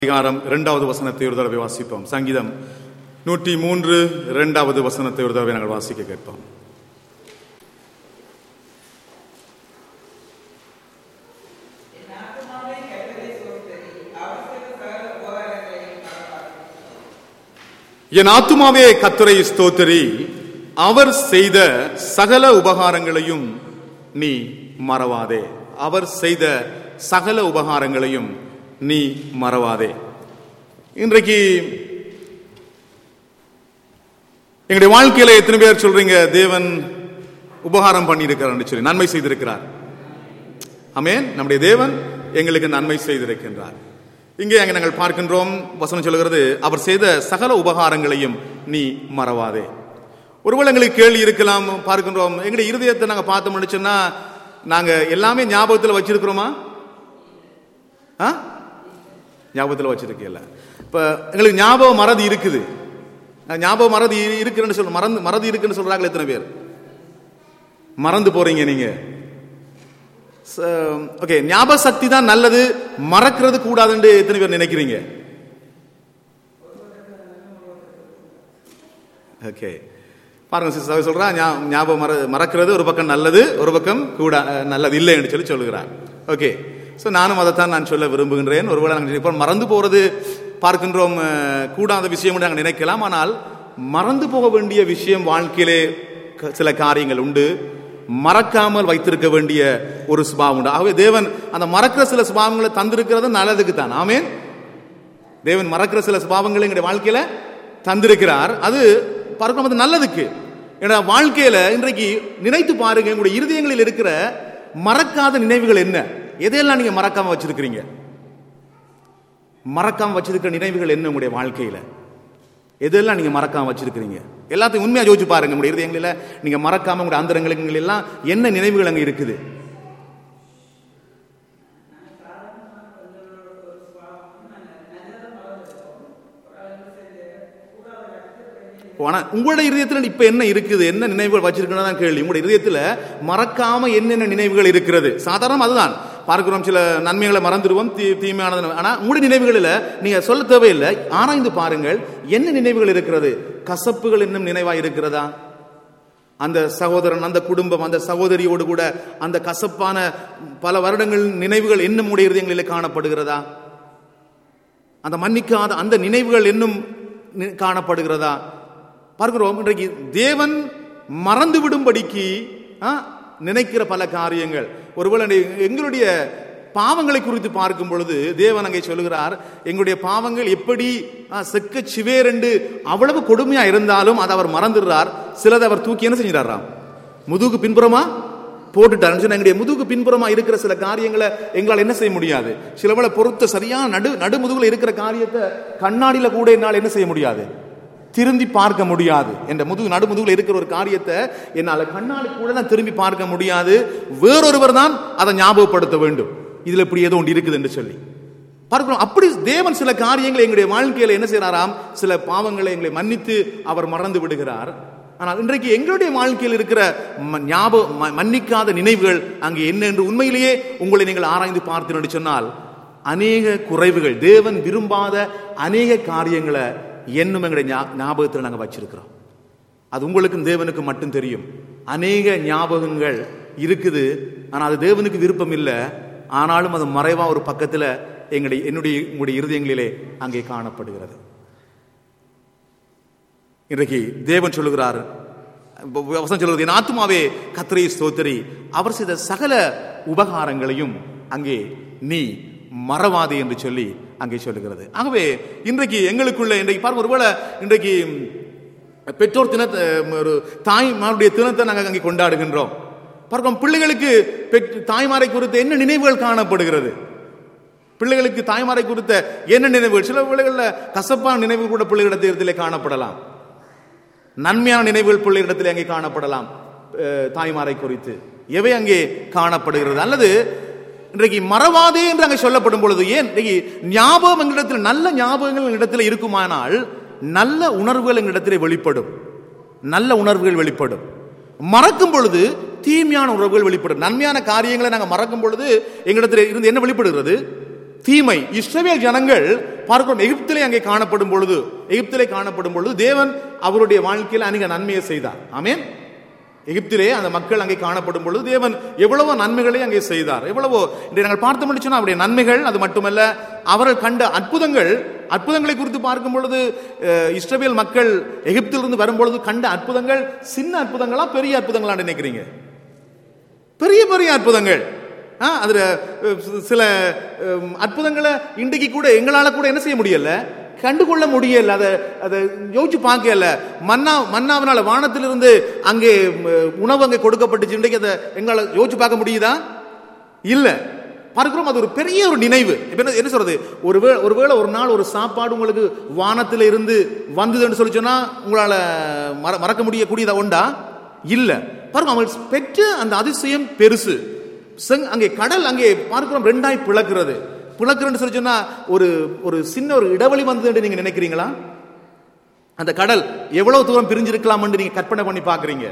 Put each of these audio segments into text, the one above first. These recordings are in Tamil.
அதிகாரம் இரண்டாவது வசனத்தை ஒரு தடவை வாசிப்போம் சங்கீதம் நூற்றி மூன்று இரண்டாவது வசனத்தை ஒரு தடவை நாங்கள் வாசிக்க கேட்போம் என் ஆத்துமாவே கத்தரை ஸ்தோத்தரி அவர் செய்த சகல உபகாரங்களையும் நீ மறவாதே அவர் செய்த சகல உபகாரங்களையும் நீ மறவாதே இன்றைக்கு எங்களுடைய வாழ்க்கையில எத்தனை பேர் சொல்றீங்க தேவன் உபகாரம் பண்ணியிருக்கிறார் சொல்லி நன்மை செய்திருக்கிறார் ஆமென் நம்முடைய தேவன் எங்களுக்கு நன்மை செய்திருக்கின்றார் இங்கே அங்கே நாங்கள் பார்க்கின்றோம் வசனம் சொல்கிறது அவர் செய்த சகல உபகாரங்களையும் நீ மறவாதே ஒருவேளை எங்களுக்கு கேள்வி இருக்கலாம் பார்க்கின்றோம் எங்களுடைய இருதயத்தை நாங்கள் பார்த்தோம்னு சொன்னா நாங்க எல்லாமே ஞாபகத்தில் வச்சிருக்கிறோமா ஆ ஞாபகத்தில் வச்சிருக்கல இப்ப எங்களுக்கு ஞாபக மறதி இருக்குது அஹ் ஞாபக மறதி இரு- இருக்குன்னு சொல்ல மறந்து மறதி இருக்குன்னு சொல்றாங்க எத்தனை பேர் மறந்து போறீங்க நீங்க ஓகே ஞாபக சக்தி தான் நல்லது மறக்கிறது கூடாதுன்னு எத்தனை பேர் நினைக்கிறீங்க ஓகே பாருங்க சிஸ்டர் சொல்றா ஞா- ஞாபகம் மற மறக்கிறது ஒரு பக்கம் நல்லது ஒரு பக்கம் கூட அஹ், நல்லது இல்லை என்று சொல்லி சொல்லுகிறார் ஓகே ஸோ நானும் அதைத்தான் நான் சொல்ல விரும்புகின்றேன் ஒருவேளை நாங்கள் இப்போ மறந்து போறது பார்க்கின்றோம் அஹ், கூடாத விஷயம் என்று நாங்கள் நினைக்கலாம் ஆனால் மறந்து போக வேண்டிய விஷயம் வாழ்க்கையிலே க- சில காரியங்கள் உண்டு மறக்காமல் வைத்திருக்க வேண்டிய ஒரு சுபாவம் உண்டு ஆகவே தேவன் அந்த மறக்கிற சில சுபாவங்களை தந்திருக்கிறது நல்லதுக்கு தான் ஆமேன் தேவன் மறக்கிற சில சுபாவங்களை எங்களுடைய வாழ்க்கையில தந்திருக்கிறார் அது பார்க்கணும் அது நல்லதுக்கு ஏன்னா வாழ்க்கையில இன்றைக்கு நினைத்து பாருங்க உங்களுடைய இருதயங்களில் இருக்கிற மறக்காத நினைவுகள் என்ன எதையெல்லாம் நீங்க மறக்காம வச்சிருக்கிறீங்க மறக்காம வச்சிருக்கிற நினைவுகள் என்ன உங்களுடைய வாழ்க்கையில எதெல்லாம் நீங்க மறக்காம வச்சிருக்கிறீங்க எல்லாத்தையும் உண்மையா யோசிச்சு பாருங்க உங்களுடைய இருதயங்களில நீங்க மறக்காம உங்களுடைய அந்தரங்களுக்கு எல்லாம் என்ன நினைவுகள் அங்க இருக்குது ஆனா உங்களுடைய இதயத்துல இப்ப என்ன இருக்குது என்ன நினைவுகள் வச்சிருக்கணும் தான் கேள்வி உங்களுடைய இதயத்துல மறக்காம என்னென்ன நினைவுகள் இருக்கிறது சாதாரண அதுதான் பார்க்கிறோம் சில நன்மைகளை மறந்துடுவோம் தீ தீமையானது ஆனா உங்களுடைய நினைவுகளில் நீங்க சொல்ல தேவையில்லை ஆராய்ந்து பாருங்கள் என்ன நினைவுகள் இருக்கிறது கசப்புகள் இன்னும் நினைவா இருக்கிறதா அந்த சகோதரன் அந்த குடும்பம் அந்த சகோதரியோடு கூட அந்த கசப்பான பல வருடங்கள் நினைவுகள் இன்னும் உடைய இருதயங்களில் காணப்படுகிறதா அந்த மன்னிக்காத அந்த நினைவுகள் இன்னும் நி- காணப்படுகிறதா பார்க்கிறோம் இன்றைக்கு தேவன் மறந்து விடும்படிக்கு ஆ, நினைக்கிற பல காரியங்கள் ஒருவேளை நீ- எங்களுடைய பாவங்களை குறித்து பார்க்கும் பொழுது தேவன் அங்கே சொல்லுகிறார் எங்களுடைய பாவங்கள் எப்படி ஆ, செக்க சிவேரெண்டு அவ்வளவு கொடுமையா இருந்தாலும் அதை அவர் மறந்துடுறார் சிலதை அவர் தூக்கி என்ன செஞ்சிடாராம் முதுகு பின்புறமா போட்டுட்டாருன்னு சொன்னா எங்களுடைய முதுகு பின்புறமா இருக்கிற சில காரியங்களை எங்களால் என்ன செய்ய முடியாது சிலவளை பொறுத்த சரியான நடு நடுமுதுகுல இருக்கிற காரியத்தை கண்ணாடியில கூட என்னால் என்ன செய்ய முடியாது திரும்பி பார்க்க முடியாது என்ற முதுகு நடுமுதுகுல இருக்கிற ஒரு காரியத்தை என்னால கண்ணாடி கூட நான் திரும்பி பார்க்க முடியாது வேறொருவர் தான் அதை ஞாபகப்படுத்த வேண்டும் இதுல இப்படி ஏதோ ஒன்று இருக்குது என்று சொல்லி பார்க்கிறோம் அப்படி தேவன் சில காரியங்களை எங்களுடைய வாழ்க்கையில என்ன செய்யறாராம் சில பாவங்களை எங்களை மன்னித்து அவர் மறந்து விடுகிறார் ஆனால் இன்றைக்கு எங்களுடைய வாழ்க்கையில் இருக்கிற ம- ஞாபக ம- மன்னிக்காத நினைவுகள் அங்கே என்ன என்று உண்மையிலேயே உங்களை நீங்கள் ஆராய்ந்து பார்த்தீர்கள் சொன்னால் அநேக குறைவுகள் தேவன் விரும்பாத அநேக காரியங்களை என்னும் எங்களுடைய ஞா- ஞாபகத்தில் நாங்கள் வச்சிருக்கிறோம் அது உங்களுக்கும் தேவனுக்கும் மட்டும் தெரியும் அநேக ஞாபகங்கள் இருக்குது ஆனால் அது தேவனுக்கு விருப்பம் இல்லை ஆனாலும் அது மறைவா ஒரு பக்கத்தில் எங்களுடைய என்னுடைய உங்களுடைய இருதயங்களிலே அங்கே காணப்படுகிறது இன்றைக்கு தேவன் சொல்லுகிறார் வசனம் சொல்லுகிறது என் ஆத்துமாவே கத்திரை ஸ்தோத்திரி அவர் செய்த சகல உபகாரங்களையும் அங்கே நீ மறவாதே என்று சொல்லி அங்கே சொல்லுகிறது ஆகவே இன்றைக்கு எங்களுக்குள்ள இன்றைக்கு பாருங்க ஒருவேளை இன்றைக்கு பெற்றோர் தினத்தை ஒரு தாய்மாருடைய தினத்தை நாங்கள் அங்கே கொண்டாடுகின்றோம் பார்க்கிறோம் பிள்ளைகளுக்கு பெற்- தாய்மாரை குறித்து என்ன நினைவுகள் காணப்படுகிறது பிள்ளைகளுக்கு தாய்மாரை குறித்த என்ன நினைவுகள் சில பிள்ளைகளில் கசப்பான நினைவுகள் கூட பிள்ளைகளிடத்திலே காணப்படலாம் நன்மையான நினைவுகள் பிள்ளைகளிடத்தில் அங்கே காணப்படலாம் அஹ், தாய்மாரை குறித்து எவை அங்கே காணப்படுகிறது அல்லது இன்றைக்கு மறவாதே என்று அங்கே சொல்லப்படும் பொழுது ஏன் இன்றைக்கு ஞாபகம் எங்களிடத்தில் நல்ல ஞாபகங்கள் எங்களிடத்தில் இருக்குமானால் நல்ல உணர்வுகள் எங்களிடத்திலே வெளிப்படும் நல்ல உணர்வுகள் வெளிப்படும் மறக்கும் பொழுது தீமையான உறவுகள் வெளிப்படும் நன்மையான காரியங்களை நாங்கள் மறக்கும் பொழுது எங்களிடத்தில் இருந்து என்ன வெளிப்படுகிறது தீமை இஸ்ரவேல் ஜனங்கள் பார்க்கிறோம் எகிப்திலே அங்கே காணப்படும் பொழுது எகிப்திலே காணப்படும் பொழுது தேவன் அவருடைய வாழ்க்கையில் அநேக நன்மையை செய்தார் ஆமென் எகிப்திலே அந்த மக்கள் அங்கே காணப்படும் பொழுது தேவன் எவ்வளவோ நன்மைகளை அங்கே செய்தார் எவ்வளவோ இன்றைய நாங்கள் பார்த்து முடிச்சோன்னா அவருடைய நன்மைகள் அது மட்டுமல்ல அவர்கள் கண்ட அற்புதங்கள் அற்புதங்களை குறித்து பார்க்கும் பொழுது அஹ், இஸ்ரவேல் மக்கள் எகிப்திலிருந்து வரும்பொழுது கண்ட அற்புதங்கள் சின்ன அற்புதங்களா பெரிய அற்புதங்களா நினைக்கிறீங்க பெரிய பெரிய அற்புதங்கள் ஆ, அதுல அஹ், சில அஹ், அற்புதங்களை இன்றைக்கு கூட எங்களால கூட என்ன செய்ய முடியல கண்டுகொள்ள முடியல அதை அதை யோசிச்சு பார்க்கல மன்னா மன்னாவினால வானத்திலிருந்து அங்கே ம், உணவு அங்கே கொடுக்கப்பட்டுச்சு இன்றைக்கு அதை எங்களால யோசிச்சு பார்க்க முடியுதா இல்ல பார்க்கிறோம் அது ஒரு பெரிய ஒரு நினைவு இப்ப என்ன என்ன சொல்றது ஒருவேளை ஒருவேளை ஒரு நாள் ஒரு சாப்பாடு உங்களுக்கு வானத்துல இருந்து வந்ததுன்னு சொல்லி சொன்னா உங்களால மற மறக்க முடியக்கூடியதா உண்டா இல்ல பாருங்க அவங்க பெற்ற அந்த அதிசயம் பெருசு செங் அங்கே கடல் அங்கே பார்க்கிறோம் ரெண்டாய் பிளக்கிறது பிளக்கிறன்னு சொல்லி சொன்னா ஒரு ஒரு சின்ன ஒரு இடைவெளி வந்ததுன்னு நீங்க நினைக்கிறீங்களா அந்த கடல் எவ்வளவு தூரம் பிரிஞ்சிருக்கலாம்னு நீங்க கற்பனை பண்ணி பாக்குறீங்க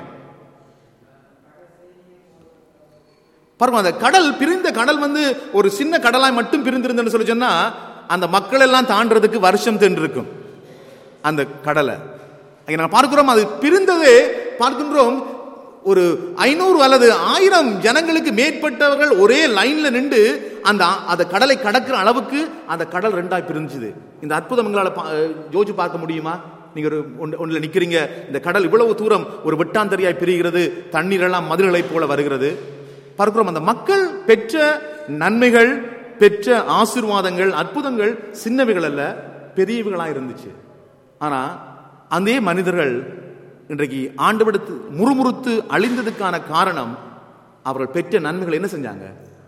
பாருங்க அந்த கடல் பிரிந்த கடல் வந்து ஒரு சின்ன கடலாய் மட்டும் பிரிந்திருந்தேன்னு சொல்லி சொன்னா அந்த மக்கள் எல்லாம் தாண்டறதுக்கு வருஷம் தென்றிருக்கும் அந்த கடலை அங்க நாங்க பார்க்கிறோம் அது பிரிந்ததே பார்க்கின்றோம் ஒரு ஐநூறு அல்லது ஆயிரம் ஜனங்களுக்கு மேற்பட்டவர்கள் ஒரே லைன்ல நின்று அந்த அந்த கடலை கடக்கிற அளவுக்கு அந்த கடல் ரெண்டாய் பிரிஞ்சுது இந்த அற்புதம் எங்களால் பா- யோசிச்சு பார்க்க முடியுமா நீங்க ஒரு ஒன்று- ஒண்ணுல நிக்கிறீங்க இந்த கடல் இவ்வளவு தூரம் ஒரு வெட்டாந்தரியாய் பிரிகிறது தண்ணீர் எல்லாம் மதுரைகளைப் போல வருகிறது பார்க்கிறோம் அந்த மக்கள் பெற்ற நன்மைகள் பெற்ற ஆசீர்வாதங்கள் அற்புதங்கள் சின்னவைகள் அல்ல பெரியவைகளா இருந்துச்சு ஆனா அதே மனிதர்கள் இன்றைக்கு ஆண்டுபடுத்து முறுமுறுத்து அழிந்ததுக்கான காரணம் அவர்கள் பெற்ற நன்மைகளை என்ன செஞ்சாங்க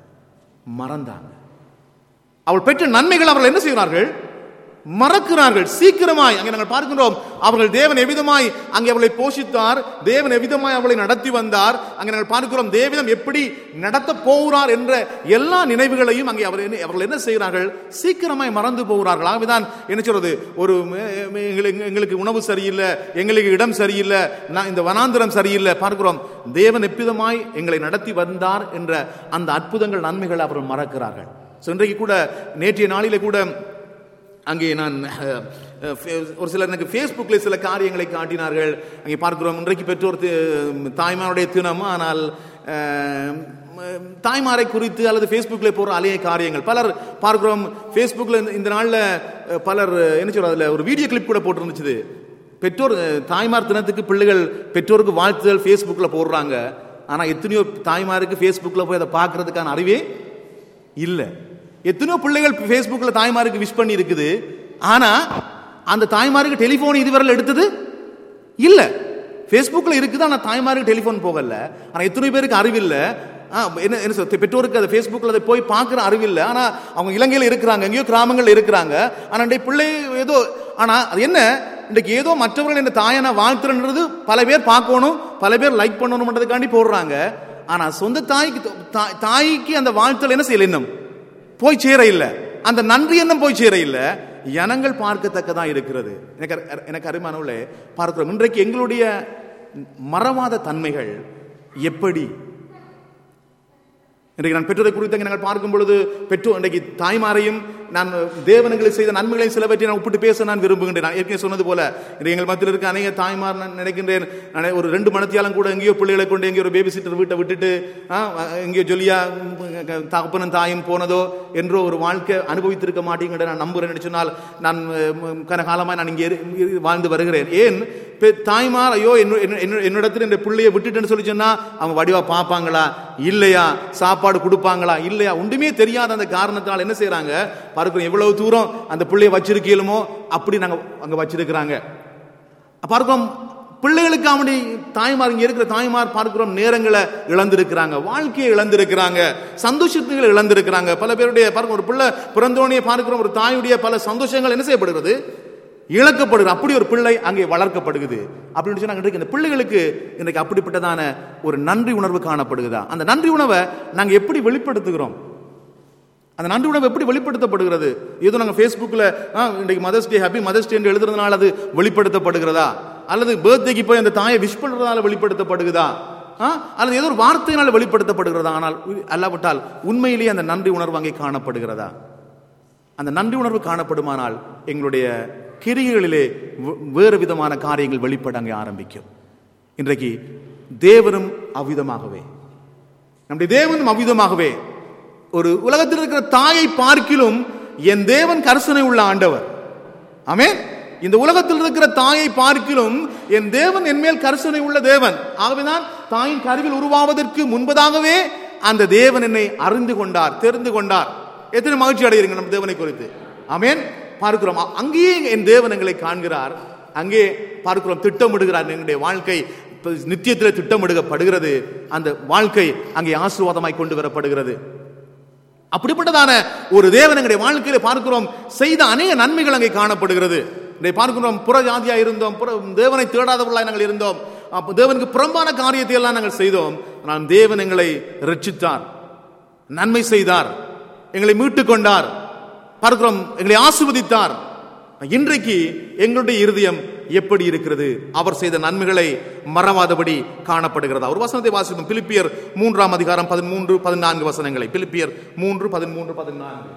மறந்தாங்க அவள் பெற்ற நன்மைகள் அவர்கள் என்ன செய்கிறார்கள் மறக்கிறார்கள் சீக்கிரமாய் அங்கே நாங்கள் பார்க்கின்றோம் அவர்கள் தேவன் எவ்விதமாய் அங்கே அவளை போஷித்தார் தேவன் எவ்விதமாய் அவளை நடத்தி வந்தார் அங்கே நாங்கள் பார்க்கிறோம் தேவனம் எப்படி நடத்த போகிறார் என்ற எல்லா நினைவுகளையும் அங்கே அவர் என்ன- அவர்கள் என்ன செய்கிறார்கள் சீக்கிரமாய் மறந்து போகிறார்கள் ஆகவேதான் என்ன சொல்றது ஒரு மே- மே- எங்களுக்கு எங்களுக்கு உணவு சரியில்லை எங்களுக்கு இடம் சரியில்லை நான் இந்த வனாந்திரம் சரியில்லை பார்க்கிறோம் தேவன் எவ்விதமாய் எங்களை நடத்தி வந்தார் என்ற அந்த அற்புதங்கள் நன்மைகளை அவர்கள் மறக்கிறார்கள் So, இன்றைக்கு கூட நேற்றைய நாளிலே கூட அங்கே நான் அஹ், அஹ், ஃபே- ஒரு சிலர் எனக்கு ஃபேஸ்புக்கில் சில காரியங்களை காட்டினார்கள் அங்கே பார்க்கிறோம் இன்றைக்கு பெற்றோர் தி- தாய்மாருடைய தினம் ஆனால் அஹ், ம- தாய்மாரை குறித்து அல்லது ஃபேஸ்புக்கில் போகிற அலைய காரியங்கள் பலர் பார்க்கிறோம் ஃபேஸ்புக்கில் இந்த- இந்த நாளில் அஹ், பலர் என்ன சொல்றது அதில் ஒரு வீடியோ கிளிப் கூட போட்டிருந்துச்சு பெற்றோர் அஹ், தாய்மார் தினத்துக்கு பிள்ளைகள் பெற்றோருக்கு வாழ்த்துதல் ஃபேஸ்புக்கில் போடுறாங்க ஆனால் எத்தனையோ தாய்மாருக்கு ஃபேஸ்புக்கில் போய் அதை பார்க்கறதுக்கான அறிவே இல்ல எத்தனையோ பிள்ளைகள் ஃபேஸ்புக்கில் தாய்மாருக்கு விஷ் பண்ணி இருக்குது ஆனா அந்த தாய்மாருக்கு டெலிஃபோன் இதுவரை எடுத்தது இல்ல ஃபேஸ்புக்கில் இருக்குது ஆனா தாய்மாருக்கு டெலிஃபோன் போகல ஆனா எத்தனை பேருக்கு அறிவில்ல ஆ, என்ன என்ன சொல்றது? பெற்றோருக்கு அதை ஃபேஸ்புக்கில் அதை போய் பார்க்குற அறிவில்லை ஆனா அவங்க இலங்கையில் இருக்கிறாங்க எங்கேயோ கிராமங்கள்ல இருக்கிறாங்க ஆனா இன்றைய பிள்ளை ஏதோ ஆனா அது என்ன இன்றைக்கு ஏதோ மற்றவர்கள் இந்த தாயை நான் வாழ்த்துறன்றது பல பேர் பார்க்கணும் பல பேர் லைக் பண்ணணும்ன்றதுக்காண்டி போடுறாங்க ஆனா சொந்த தாய்க்கு தா- தாய்க்கு அந்த வாழ்த்தல் என்ன செய்யல இன்னும் போய் சேர இல்ல அந்த நன்றி எண்ணம் போய் சேர இல்ல ஜனங்கள் பார்க்கத்தக்கதா இருக்கிறது எனக்கு அரு- எனக்கு அருமானவளே பார்க்கிறோம் இன்றைக்கு எங்களுடைய மறவாத தன்மைகள் எப்படி இன்றைக்கு நான் பெற்றோரை குறித்து அங்கே நாங்கள் பார்க்கும் பொழுது பெற்றோர் இன்றைக்கு தாய்மாரையும் நான் தேவனங்களுக்கு செய்த நன்மைகளையும் சிலவற்றை நான் ஒப்பிட்டு பேச நான் விரும்புகின்றேன் நான் ஏற்கனவே சொன்னது போல இன்றைக்கு எங்கள் மத்தியில் இருக்க அநேக தாய்மார் நான் நினைக்கின்றேன் நான் ஒரு ரெண்டு மணத்தியாலும் கூட எங்கேயோ பிள்ளைகளை கொண்டு எங்கேயோ ஒரு பேபி சிட்டர் வீட்டை விட்டுட்டு ஆ, எங்கேயோ ஜொலியா ம், தகப்பனும் தாயும் போனதோ என்றோ ஒரு வாழ்க்கை அனுபவித்திருக்க மாட்டீங்கன்ற நான் நம்புறேன் சொன்னால் நான் ம், கன காலமாக நான் இங்கே இரு- இரு- வாழ்ந்து வருகிறேன் ஏன் பெ- தாய்மார் ஐயோ என்ன- என்ன- என்ன- என்னிடத்தில் இந்த பிள்ளையை விட்டுட்டேன்னு சொல்லி சொன்னா அவங்க வடிவா பார்ப்பாங்களா இல்லையா சாப்பாடு கொடுப்பாங்களா இல்லையா ஒன்றுமே தெரியாத அந்த காரணத்தால் என்ன செய்றாங்க பார்க்கிறோம் எவ்வளவு தூரம் அந்த பிள்ளையை வச்சிருக்கலுமோ அப்படி நாங்க அங்க வச்சிருக்கிறாங்க பார்க்கிறோம் பிள்ளைகளுக்கு அவனுடைய தாய்மார் இங்க இருக்கிற தாய்மார் பார்க்கிறோம் நேரங்களை இழந்திருக்கிறாங்க வாழ்க்கையை இழந்திருக்கிறாங்க சந்தோஷத்துகளை இழந்திருக்கிறாங்க பல பேருடைய பார்க்க ஒரு பிள்ளை பிறந்தோடனே பார்க்கிறோம் ஒரு தாயுடைய பல சந்தோஷங்கள் என்ன செய்யப்படுகிறது இழக்கப்படுகிறது அப்படி ஒரு பிள்ளை அங்கே வளர்க்கப்படுகிறது அப்படின்னு சொன்னா இன்றைக்கு இந்த பிள்ளைகளுக்கு இன்றைக்கு அப்படிப்பட்டதான ஒரு நன்றி உணர்வு காணப்படுகிறதா அந்த நன்றி உணவை நாங்க எப்படி வெளிப்படுத்துகிறோம் அந்த நன்றி உணர்வு எப்படி வெளிப்படுத்தப்படுகிறது ஏதோ நாங்கள் ஃபேஸ்புக்கில் இன்றைக்கு mother's day happy mother's day என்று எழுதுறதுனால அது வெளிப்படுத்தப்படுகிறதா அல்லது பர்த்டேக்கு போய் அந்த தாயை விஷ் பண்ணுறதால வெளிப்படுத்தப்படுகிறதா ஆ? அல்லது ஏதோ ஒரு வார்த்தையினால் வெளிப்படுத்தப்படுகிறதா ஆனால் அல்லாவிட்டால் உண்மையிலேயே அந்த நன்றி உணர்வு அங்கே காணப்படுகிறதா அந்த நன்றி உணர்வு காணப்படுமானால் எங்களுடைய கிரிகளிலே வே- வேறு விதமான காரியங்கள் வெளிப்பட அங்கே ஆரம்பிக்கும் இன்றைக்கு தேவனும் அவ்விதமாகவே நம்முடைய தேவனும் அவ்விதமாகவே ஒரு உலகத்தில் இருக்கிற தாயை பார்க்கிலும் என் தேவன் கரிசனை உள்ள ஆண்டவர் ஆமென் இந்த உலகத்தில் இருக்கிற தாயை பார்க்கிலும் என் தேவன் என் மேல் கரிசனை உள்ள தேவன் ஆகவேதான் தாயின் கருவில் உருவாவதற்கு முன்பதாகவே அந்த தேவன் என்னை அறிந்து கொண்டார் தெரிந்து கொண்டார் எத்தனை மகிழ்ச்சி அடைகிறீங்க நம்ம தேவனை குறித்து ஆமென் பார்க்கிறோம் அ- அங்கேயே என் தேவன் எங்களை காண்கிறார் அங்கே பார்க்கிறோம் திட்டமிடுகிறார் எங்களுடைய வாழ்க்கை இப்ப நித்தியத்தில் திட்டமிடுகப்படுகிறது அந்த வாழ்க்கை அங்கே ஆசீர்வாதமாய் கொண்டு வரப்படுகிறது அப்படிப்பட்டதான ஒரு தேவன் எங்களுடைய வாழ்க்கையில பார்க்கிறோம் செய்த அநேக நன்மைகள் அங்கே காணப்படுகிறது இதை பார்க்கிறோம் புற ஜாதியா இருந்தோம் புற தேவனை தேடாதவர்களாய் நாங்கள் இருந்தோம் அப்ப தேவனுக்கு புறம்பான காரியத்தை எல்லாம் நாங்கள் செய்தோம் ஆனால் தேவன் எங்களை ரட்சித்தார் நன்மை செய்தார் எங்களை மீட்டுக் கொண்டார் பார்க்கிறோம் எங்களை ஆசிர்வதித்தார் இன்றைக்கு எங்களுடைய இருதயம் எப்படி இருக்கிறது அவர் செய்த நன்மைகளை மறவாதபடி காணப்படுகிறது ஒரு வசனத்தை வாசிப்போம் பிலிப்பியர் மூன்றாம் அதிகாரம் பதிமூன்று பதினான்கு வசனங்களை பிலிப்பியர் மூன்று பதிமூன்று பதினான்கு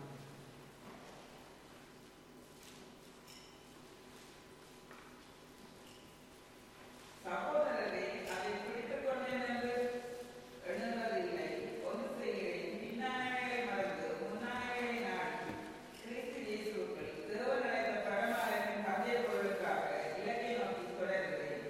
சகோதரரே அதை பிடித்துக் கொண்டேன் என்று எண்ணுவதில்லை ஒன்று செய்கிறேன் பின்னானவைகளை மறந்து முன்னானவைகளை நாடி கிறிஸ்து இயேசுவுக்குள் தேவன் அழைத்த பரமானத்தின் பந்தய பொருளுக்காக இலக்கை நோக்கி தொடர்கிறேன்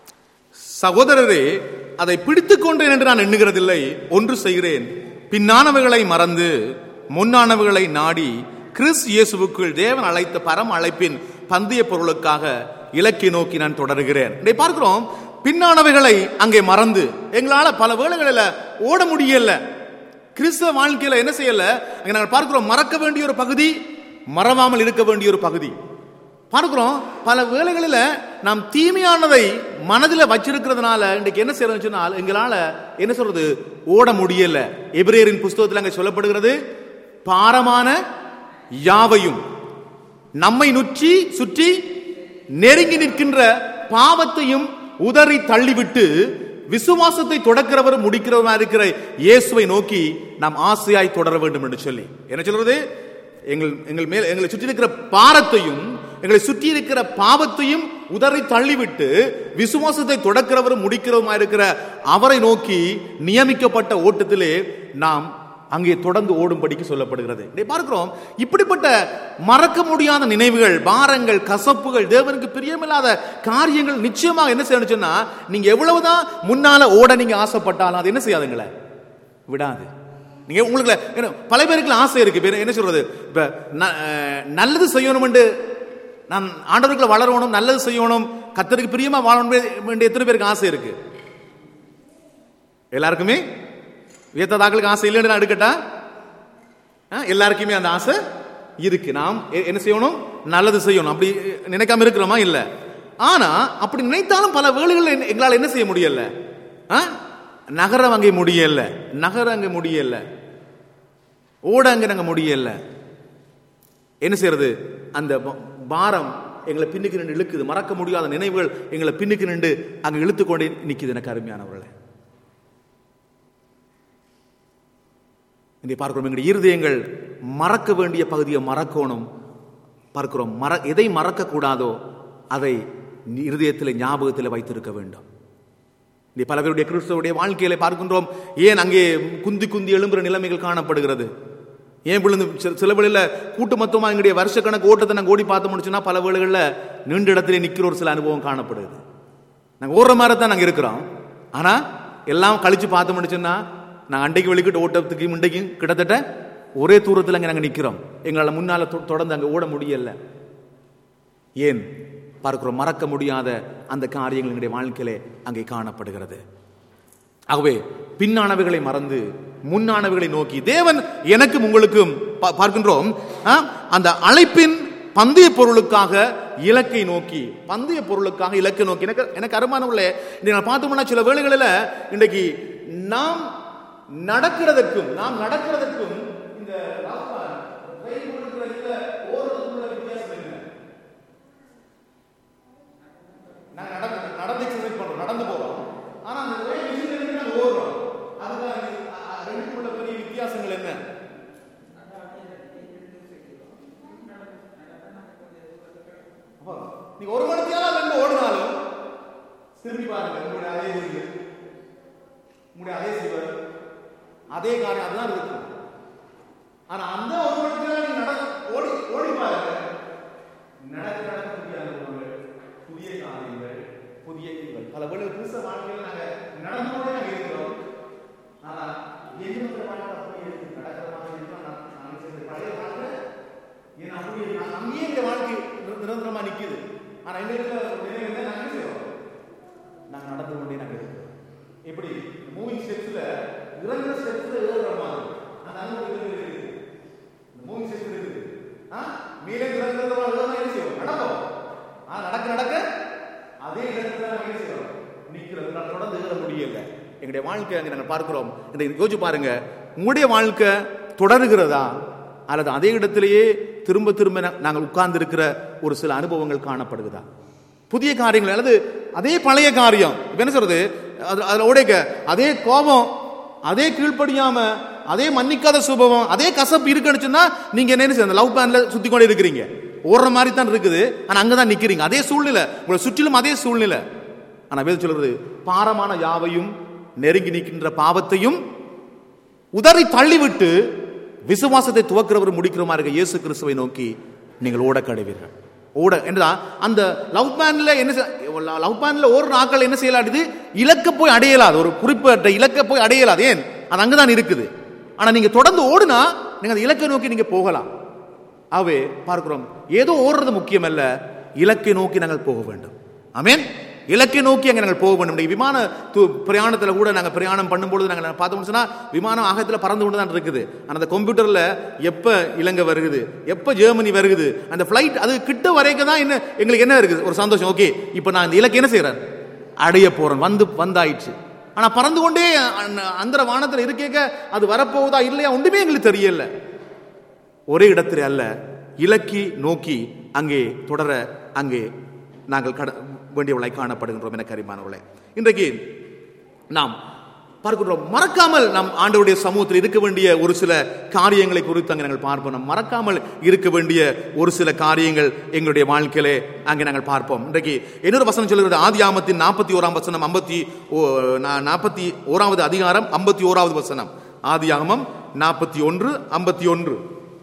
சகோதரரே அதை பிடித்துக் கொண்டேன் என்று நான் எண்ணுகிறதில்லை ஒன்று செய்கிறேன் பின்னானவைகளை மறந்து முன்னானவைகளை நாடி கிறிஸ் இயேசுவுக்குள் தேவன் அழைத்த பரம் அழைப்பின் பந்தய பொருளுக்காக இலக்கை நோக்கி நான் தொடர்கிறேன் இதை பார்க்கிறோம் பின்னானவைகளை அங்கே மறந்து எங்களால பல வேளைகளில் ஓட முடியல கிறிஸ்தவ வாழ்க்கையில என்ன செய்யல அங்க நாங்கள் பார்க்கிறோம் மறக்க வேண்டிய ஒரு பகுதி மறவாமல் இருக்க வேண்டிய ஒரு பகுதி பார்க்கிறோம் பல வேளைகளில் நாம் தீமையானதை மனதில் வச்சிருக்கிறதுனால இன்றைக்கு என்ன செய்யறோம்னு சொன்னால் எங்களால என்ன சொல்றது ஓட முடியல எபிரேயரின் புஸ்தகத்தில் அங்கே சொல்லப்படுகிறது பாரமான யாவையும் நம்மை நுற்றி சுற்றி நெருங்கி நிற்கின்ற பாவத்தையும் உதறி தள்ளிவிட்டு விசுவாசத்தை தொடக்கிறவர் முடிக்கிறவரா இருக்கிற இயேசுவை நோக்கி நாம் ஆசையாய் தொடர வேண்டும் என்று சொல்லி என்ன சொல்றது எங்கள் எங்கள் மேல் எங்களை சுற்றி இருக்கிற பாரத்தையும் எங்களை சுற்றி இருக்கிற பாவத்தையும் உதறி தள்ளிவிட்டு விசுவாசத்தை தொடக்கிறவரும் முடிக்கிறவருமா இருக்கிற அவரை நோக்கி நியமிக்கப்பட்ட ஓட்டத்திலே நாம் அங்கே தொடர்ந்து ஓடும்படிக்கு சொல்லப்படுகிறது இதை பார்க்கிறோம் இப்படிப்பட்ட மறக்க முடியாத நினைவுகள் பாரங்கள் கசப்புகள் தேவனுக்கு பிரியமில்லாத காரியங்கள் நிச்சயமாக என்ன செய்யணும் சொன்னா நீங்க எவ்வளவுதான் முன்னால ஓட நீங்க ஆசைப்பட்டாலும் அது என்ன செய்யாதுங்களே விடாது நீங்க உங்களுக்கு என்ன, பல பேருக்கு ஆசை இருக்கு பேர் என்ன சொல்றது இப்ப ந- அஹ், நல்லது செய்யணும்னு நான் ஆண்டவர்களை வளரணும் நல்லது செய்யணும் கத்தருக்கு பிரியமா வாழணும் வேண்டிய எத்தனை பேருக்கு ஆசை இருக்கு எல்லாருக்குமே வியத்ததாக்களுக்கு ஆசை இல்லைன்னு நான் எடுக்கட்டா ஆ, எல்லாருக்குமே அந்த ஆசை இருக்கு நாம் எ- என்ன செய்யணும் நல்லது செய்யணும் அப்படி நினைக்காம இருக்கிறோமா இல்ல ஆனா அப்படி நினைத்தாலும் பல வேளைகளில் என்ன- எங்களால் என்ன செய்ய முடியல ஆ? நகர அங்கே முடியல நகர அங்கே முடியல ஓட அங்கே நாங்க முடியல என்ன செய்யறது அந்த ப- பாரம் எங்களை பின்னுக்கு நின்று இழுக்குது மறக்க முடியாத நினைவுகள் எங்களை பின்னுக்கு நின்று அங்க இழுத்து கொண்டே நிக்குது எனக்கு அருமையானவர்களே இங்கே பார்க்கிறோம் எங்களுடைய இருதயங்கள் மறக்க வேண்டிய பகுதியை மறக்கணும் பார்க்கிறோம் மற எதை மறக்க கூடாதோ அதை இருதயத்தில் ஞாபகத்தில் வைத்திருக்க வேண்டும் இங்கே பல பேருடைய கிறிஸ்தவருடைய வாழ்க்கையில பார்க்கின்றோம் ஏன் அங்கே குந்தி குந்தி எழும்புற நிலைமைகள் காணப்படுகிறது ஏன் விழுந்து சில- சில வேளையில் கூட்டு மொத்தமா எங்களுடைய வருஷ கணக்கு ஓட்டத்தை நாங்கள் ஓடி பார்த்து முடிச்சுன்னா பல வேளைகளில் நீண்ட இடத்திலே நிற்கிற ஒரு சில அனுபவம் காணப்படுது நாங்கள் ஓடுற மாதிரி தான் நாங்கள் இருக்கிறோம் ஆனால் எல்லாம் கழிச்சு பார்த்து முடிச்சோன்னா நாங்கள் அண்டைக்கு வெளிக்கிட்டு ஓட்டத்துக்கு இண்டைக்கும் கிட்டத்தட்ட ஒரே தூரத்தில் அங்கே நாங்கள் நிற்கிறோம் எங்களால் முன்னால் தொ- தொடர்ந்து அங்கே ஓட முடியல ஏன் பார்க்கிறோம் மறக்க முடியாத அந்த காரியங்கள் எங்களுடைய வாழ்க்கையிலே அங்கே காணப்படுகிறது ஆகவே பின்னானவைகளை மறந்து முன்னானவைகளை நோக்கி தேவன் எனக்கும் உங்களுக்கும் பா- பார்க்கின்றோம் ஆ, அந்த அழைப்பின் பந்தய பொருளுக்காக இலக்கை நோக்கி பந்தய பொருளுக்காக இலக்கை நோக்கி எனக்கு எனக்கு அருமானவர்களே இன்றைக்கு நான் பார்த்தோம்னா சில வேளைகளில் இன்றைக்கு நாம் நடக்கிறதற்கும் நாம் நடக்கிறதற்கும் இந்த ராஸ்தான், ரயில் ஓடுகிற இதுல ஓடுறதுக்குள்ள வித்தியாசம் என்ன? நாங்க நடந்து நடந்து எக்ஸசைஸ் பண்றோம் நடந்து போறோம் ஆனா அந்த ஒரே மிஷின் இருக்கு நாங்க ஓடுறோம் அதுதான் இது, அ, அ, ரெண்டுக்குள்ள பெரிய வித்தியாசங்கள் என்ன அப்போ நீங்க ஒரு மணி நேரம் ரெண்டு ஓடினாலும் திரும்பி பாருங்க உங்களுடைய அதே செய்தி உங்களுடைய அதே செய்வர் அதே காரியம் அதுதான் இருக்கும் ஆனா அந்த ஒரு மணி நேரம் நீங்க நட ஓடி ஓடி பாருங்க நடக்க நடக்க புதிய அனுபவங்கள் புதிய காரியங்கள் புதிய தீவுகள் பல வேலை கிறிஸ்தவ வாழ்க்கையில் நாங்க நடந்து கொண்டே நாங்க இருக்கிறோம் ஆனா என்னுடைய வாழ்க்கை அப்படியே இருக்கு நடக்கிற மாதிரி இருந்தா நான் நான் செய்த பழைய வாழ்க்கை ஏன்னா அப்படியே நான் அங்கேயே இந்த வாழ்க்கை நிர- நிரந்தரமா நிக்குது ஆனா இந்த இடத்துல ஒரு நிலை இருந்தா நாங்க என்ன செய்வோம் நாங்க நடந்து கொண்டே நாங்க இருக்கிறோம் எப்படி மூவிங் ஸ்டெப்ஸ்ல இறங்குற ஸ்டெப்ஸ்ல ஏறுற மாதிரி அந்த அனுபவம் இதுல இருக்குது இந்த மூவிங் ஸ்டெப்ஸ் இருக்குது ஆ மேலே இறங்குறத ஏறணும் என்ன செய்வோம் நடப்போம் ஆ நடக்க நடக்க அதே இடத்துல நாங்க என்ன செய்வோம் நிக்கிறது நான் தொடர்ந்து ஏற முடியல எங்களுடைய வாழ்க்கை அங்க நாங்க பார்க்கிறோம் இந்த யோசிச்சு பாருங்க உங்களுடைய வாழ்க்கை தொடருகிறதா அல்லது அதே இடத்திலேயே திரும்ப திரும்ப நா- நாங்கள் உட்கார்ந்து இருக்கிற ஒரு சில அனுபவங்கள் காணப்படுகிறதா புதிய காரியங்கள் அல்லது அதே பழைய காரியம் இப்ப என்ன சொல்றது அது- அதுல உடைக்க அதே கோபம் அதே கீழ்ப்படியாம அதே மன்னிக்காத சுபவம் அதே கசப்பு இருக்குன்னு சொன்னா நீங்க என்ன செய்ய லவ் பேன்ல சுத்தி கொண்டு இருக்கிறீங்க ஓடுற மாதிரி தான் இருக்குது ஆனா அங்கதான் நிக்கிறீங்க அதே சூழ்நிலை உங்களை சுற்றிலும் அதே சூழ்நிலை ஆனா வேதம் சொல்றது பாரமான யாவையும் நெருங்கி நிற்கின்ற பாவத்தையும் உதறி தள்ளிவிட்டு விசுவாசத்தை துவக்கிறவர் முடிக்கிறமா இருக்க இயேசு கிறிஸ்துவை நோக்கி நீங்கள் ஓட கடைவீர்கள் ஓட என்றா அந்த லவ் பேன்ல என்ன லவ் பேன்ல ஒரு நாட்கள் என்ன செய்யலாது இலக்க போய் அடையலாது ஒரு குறிப்பிட்ட இலக்க போய் அடையலாது ஏன் அது அங்கதான் இருக்குது ஆனா நீங்க தொடர்ந்து ஓடுனா நீங்க அந்த இலக்கை நோக்கி நீங்க போகலாம் ஆகவே பார்க்கிறோம் ஏதோ ஓடுறது முக்கியம் அல்ல இலக்கை நோக்கி நாங்கள் போக வேண்டும் ஆமென் இலக்கை நோக்கி அங்கே நாங்கள் போக வேண்டும் இன்னைக்கு விமான து- பிரயாணத்துல கூட நாங்கள் பிரயாணம் பண்ணும்பொழுது நாங்கள் பார்த்தோம்னு சொன்னா விமானம் ஆகத்துல பறந்து கொண்டு தான் இருக்குது ஆனா அந்த கம்ப்யூட்டர்ல எப்ப இலங்கை வருகுது எப்ப ஜெர்மனி வருகுது அந்த ஃபிளைட் அது கிட்ட வரைக்கும் தான் என்ன எங்களுக்கு என்ன இருக்குது ஒரு சந்தோஷம் ஓகே இப்போ நான் இந்த இலக்கை என்ன செய்றேன் அடைய போறேன் வந்து வந்தாயிடுச்சு ஆனா பறந்து கொண்டே அந்த- அந்த வானத்துல இருக்கேக்க அது வரப்போகுதா இல்லையா ஒன்றுமே எங்களுக்கு தெரியல ஒரே இடத்தில் அல்ல இலக்கி நோக்கி அங்கே தொடர அங்கே நாங்கள் கட வேண்டியவளை காணப்படுகின்றோம் என கரிமானவர்களே இன்றைக்கு நாம் பார்க்கின்றோம் மறக்காமல் நாம் ஆண்டவருடைய சமூகத்தில் இருக்க வேண்டிய ஒரு சில காரியங்களை குறித்து அங்கே நாங்கள் பார்ப்போம் நாம் மறக்காமல் இருக்க வேண்டிய ஒரு சில காரியங்கள் எங்களுடைய வாழ்க்கையிலே அங்கே நாங்கள் பார்ப்போம் இன்றைக்கு இன்னொரு வசனம் சொல்லுகிறது ஆதி ஆமத்தின் நாற்பத்தி ஓராம் வசனம் ஐம்பத்தி நாற்பத்தி ஓராவது அதிகாரம் ஐம்பத்தி ஓராவது வசனம் ஆதி ஆகமம் நாற்பத்தி ஒன்று ஐம்பத்தி ஒன்று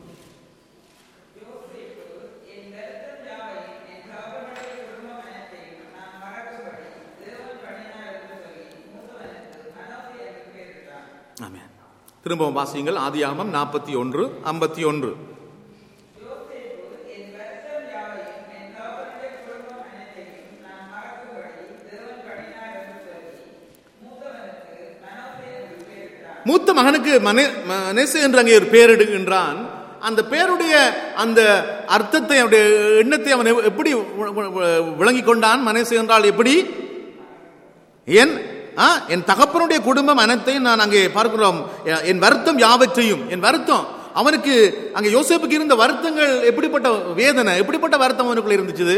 என் வருத்தம் யாவையும் என் தகப்பனுடைய குடும்ப மனத்தையும் நான் மறக்கும்படி தேவன் பண்ணினார் என்று சொல்லி மூத்தவனுக்கு மனோசை என்று பெயரிட்டான் ஆமென் திரும்பவும் வாசியுங்கள் ஆதியாகமம் நாற்பத்தி ஒன்று ஐம்பத்தி ஒன்று யோசேப்பு என் வருத்தம் யாவையும் என் தகப்பனுடைய குடும்ப மனத்தையும் நான் மறக்கும்படி தேவன் பண்ணினார் என்று சொல்லி மூத்தவனுக்கு மனோசை என்று பெயரிட்டான் மூத்த மகனுக்கு மனே மனேசு என்று அங்கே ஒரு பேரிடுகின்றான் அந்த பேருடைய அந்த அர்த்தத்தை அவனுடைய எண்ணத்தை அவன் எவ்- எப்படி வி- வி- விளங்கிக் கொண்டான் மனேசு என்றால் எப்படி என் ஆ, என் தகப்பனுடைய குடும்பம் அனைத்தையும் நான் அங்கே பார்க்கிறோம் எ- என் வருத்தம் யாவற்றையும் என் வருத்தம் அவனுக்கு அங்கே யோசேப்புக்கு இருந்த வருத்தங்கள் எப்படிப்பட்ட வேதனை எப்படிப்பட்ட வருத்தம் அவனுக்குள்ள இருந்துச்சு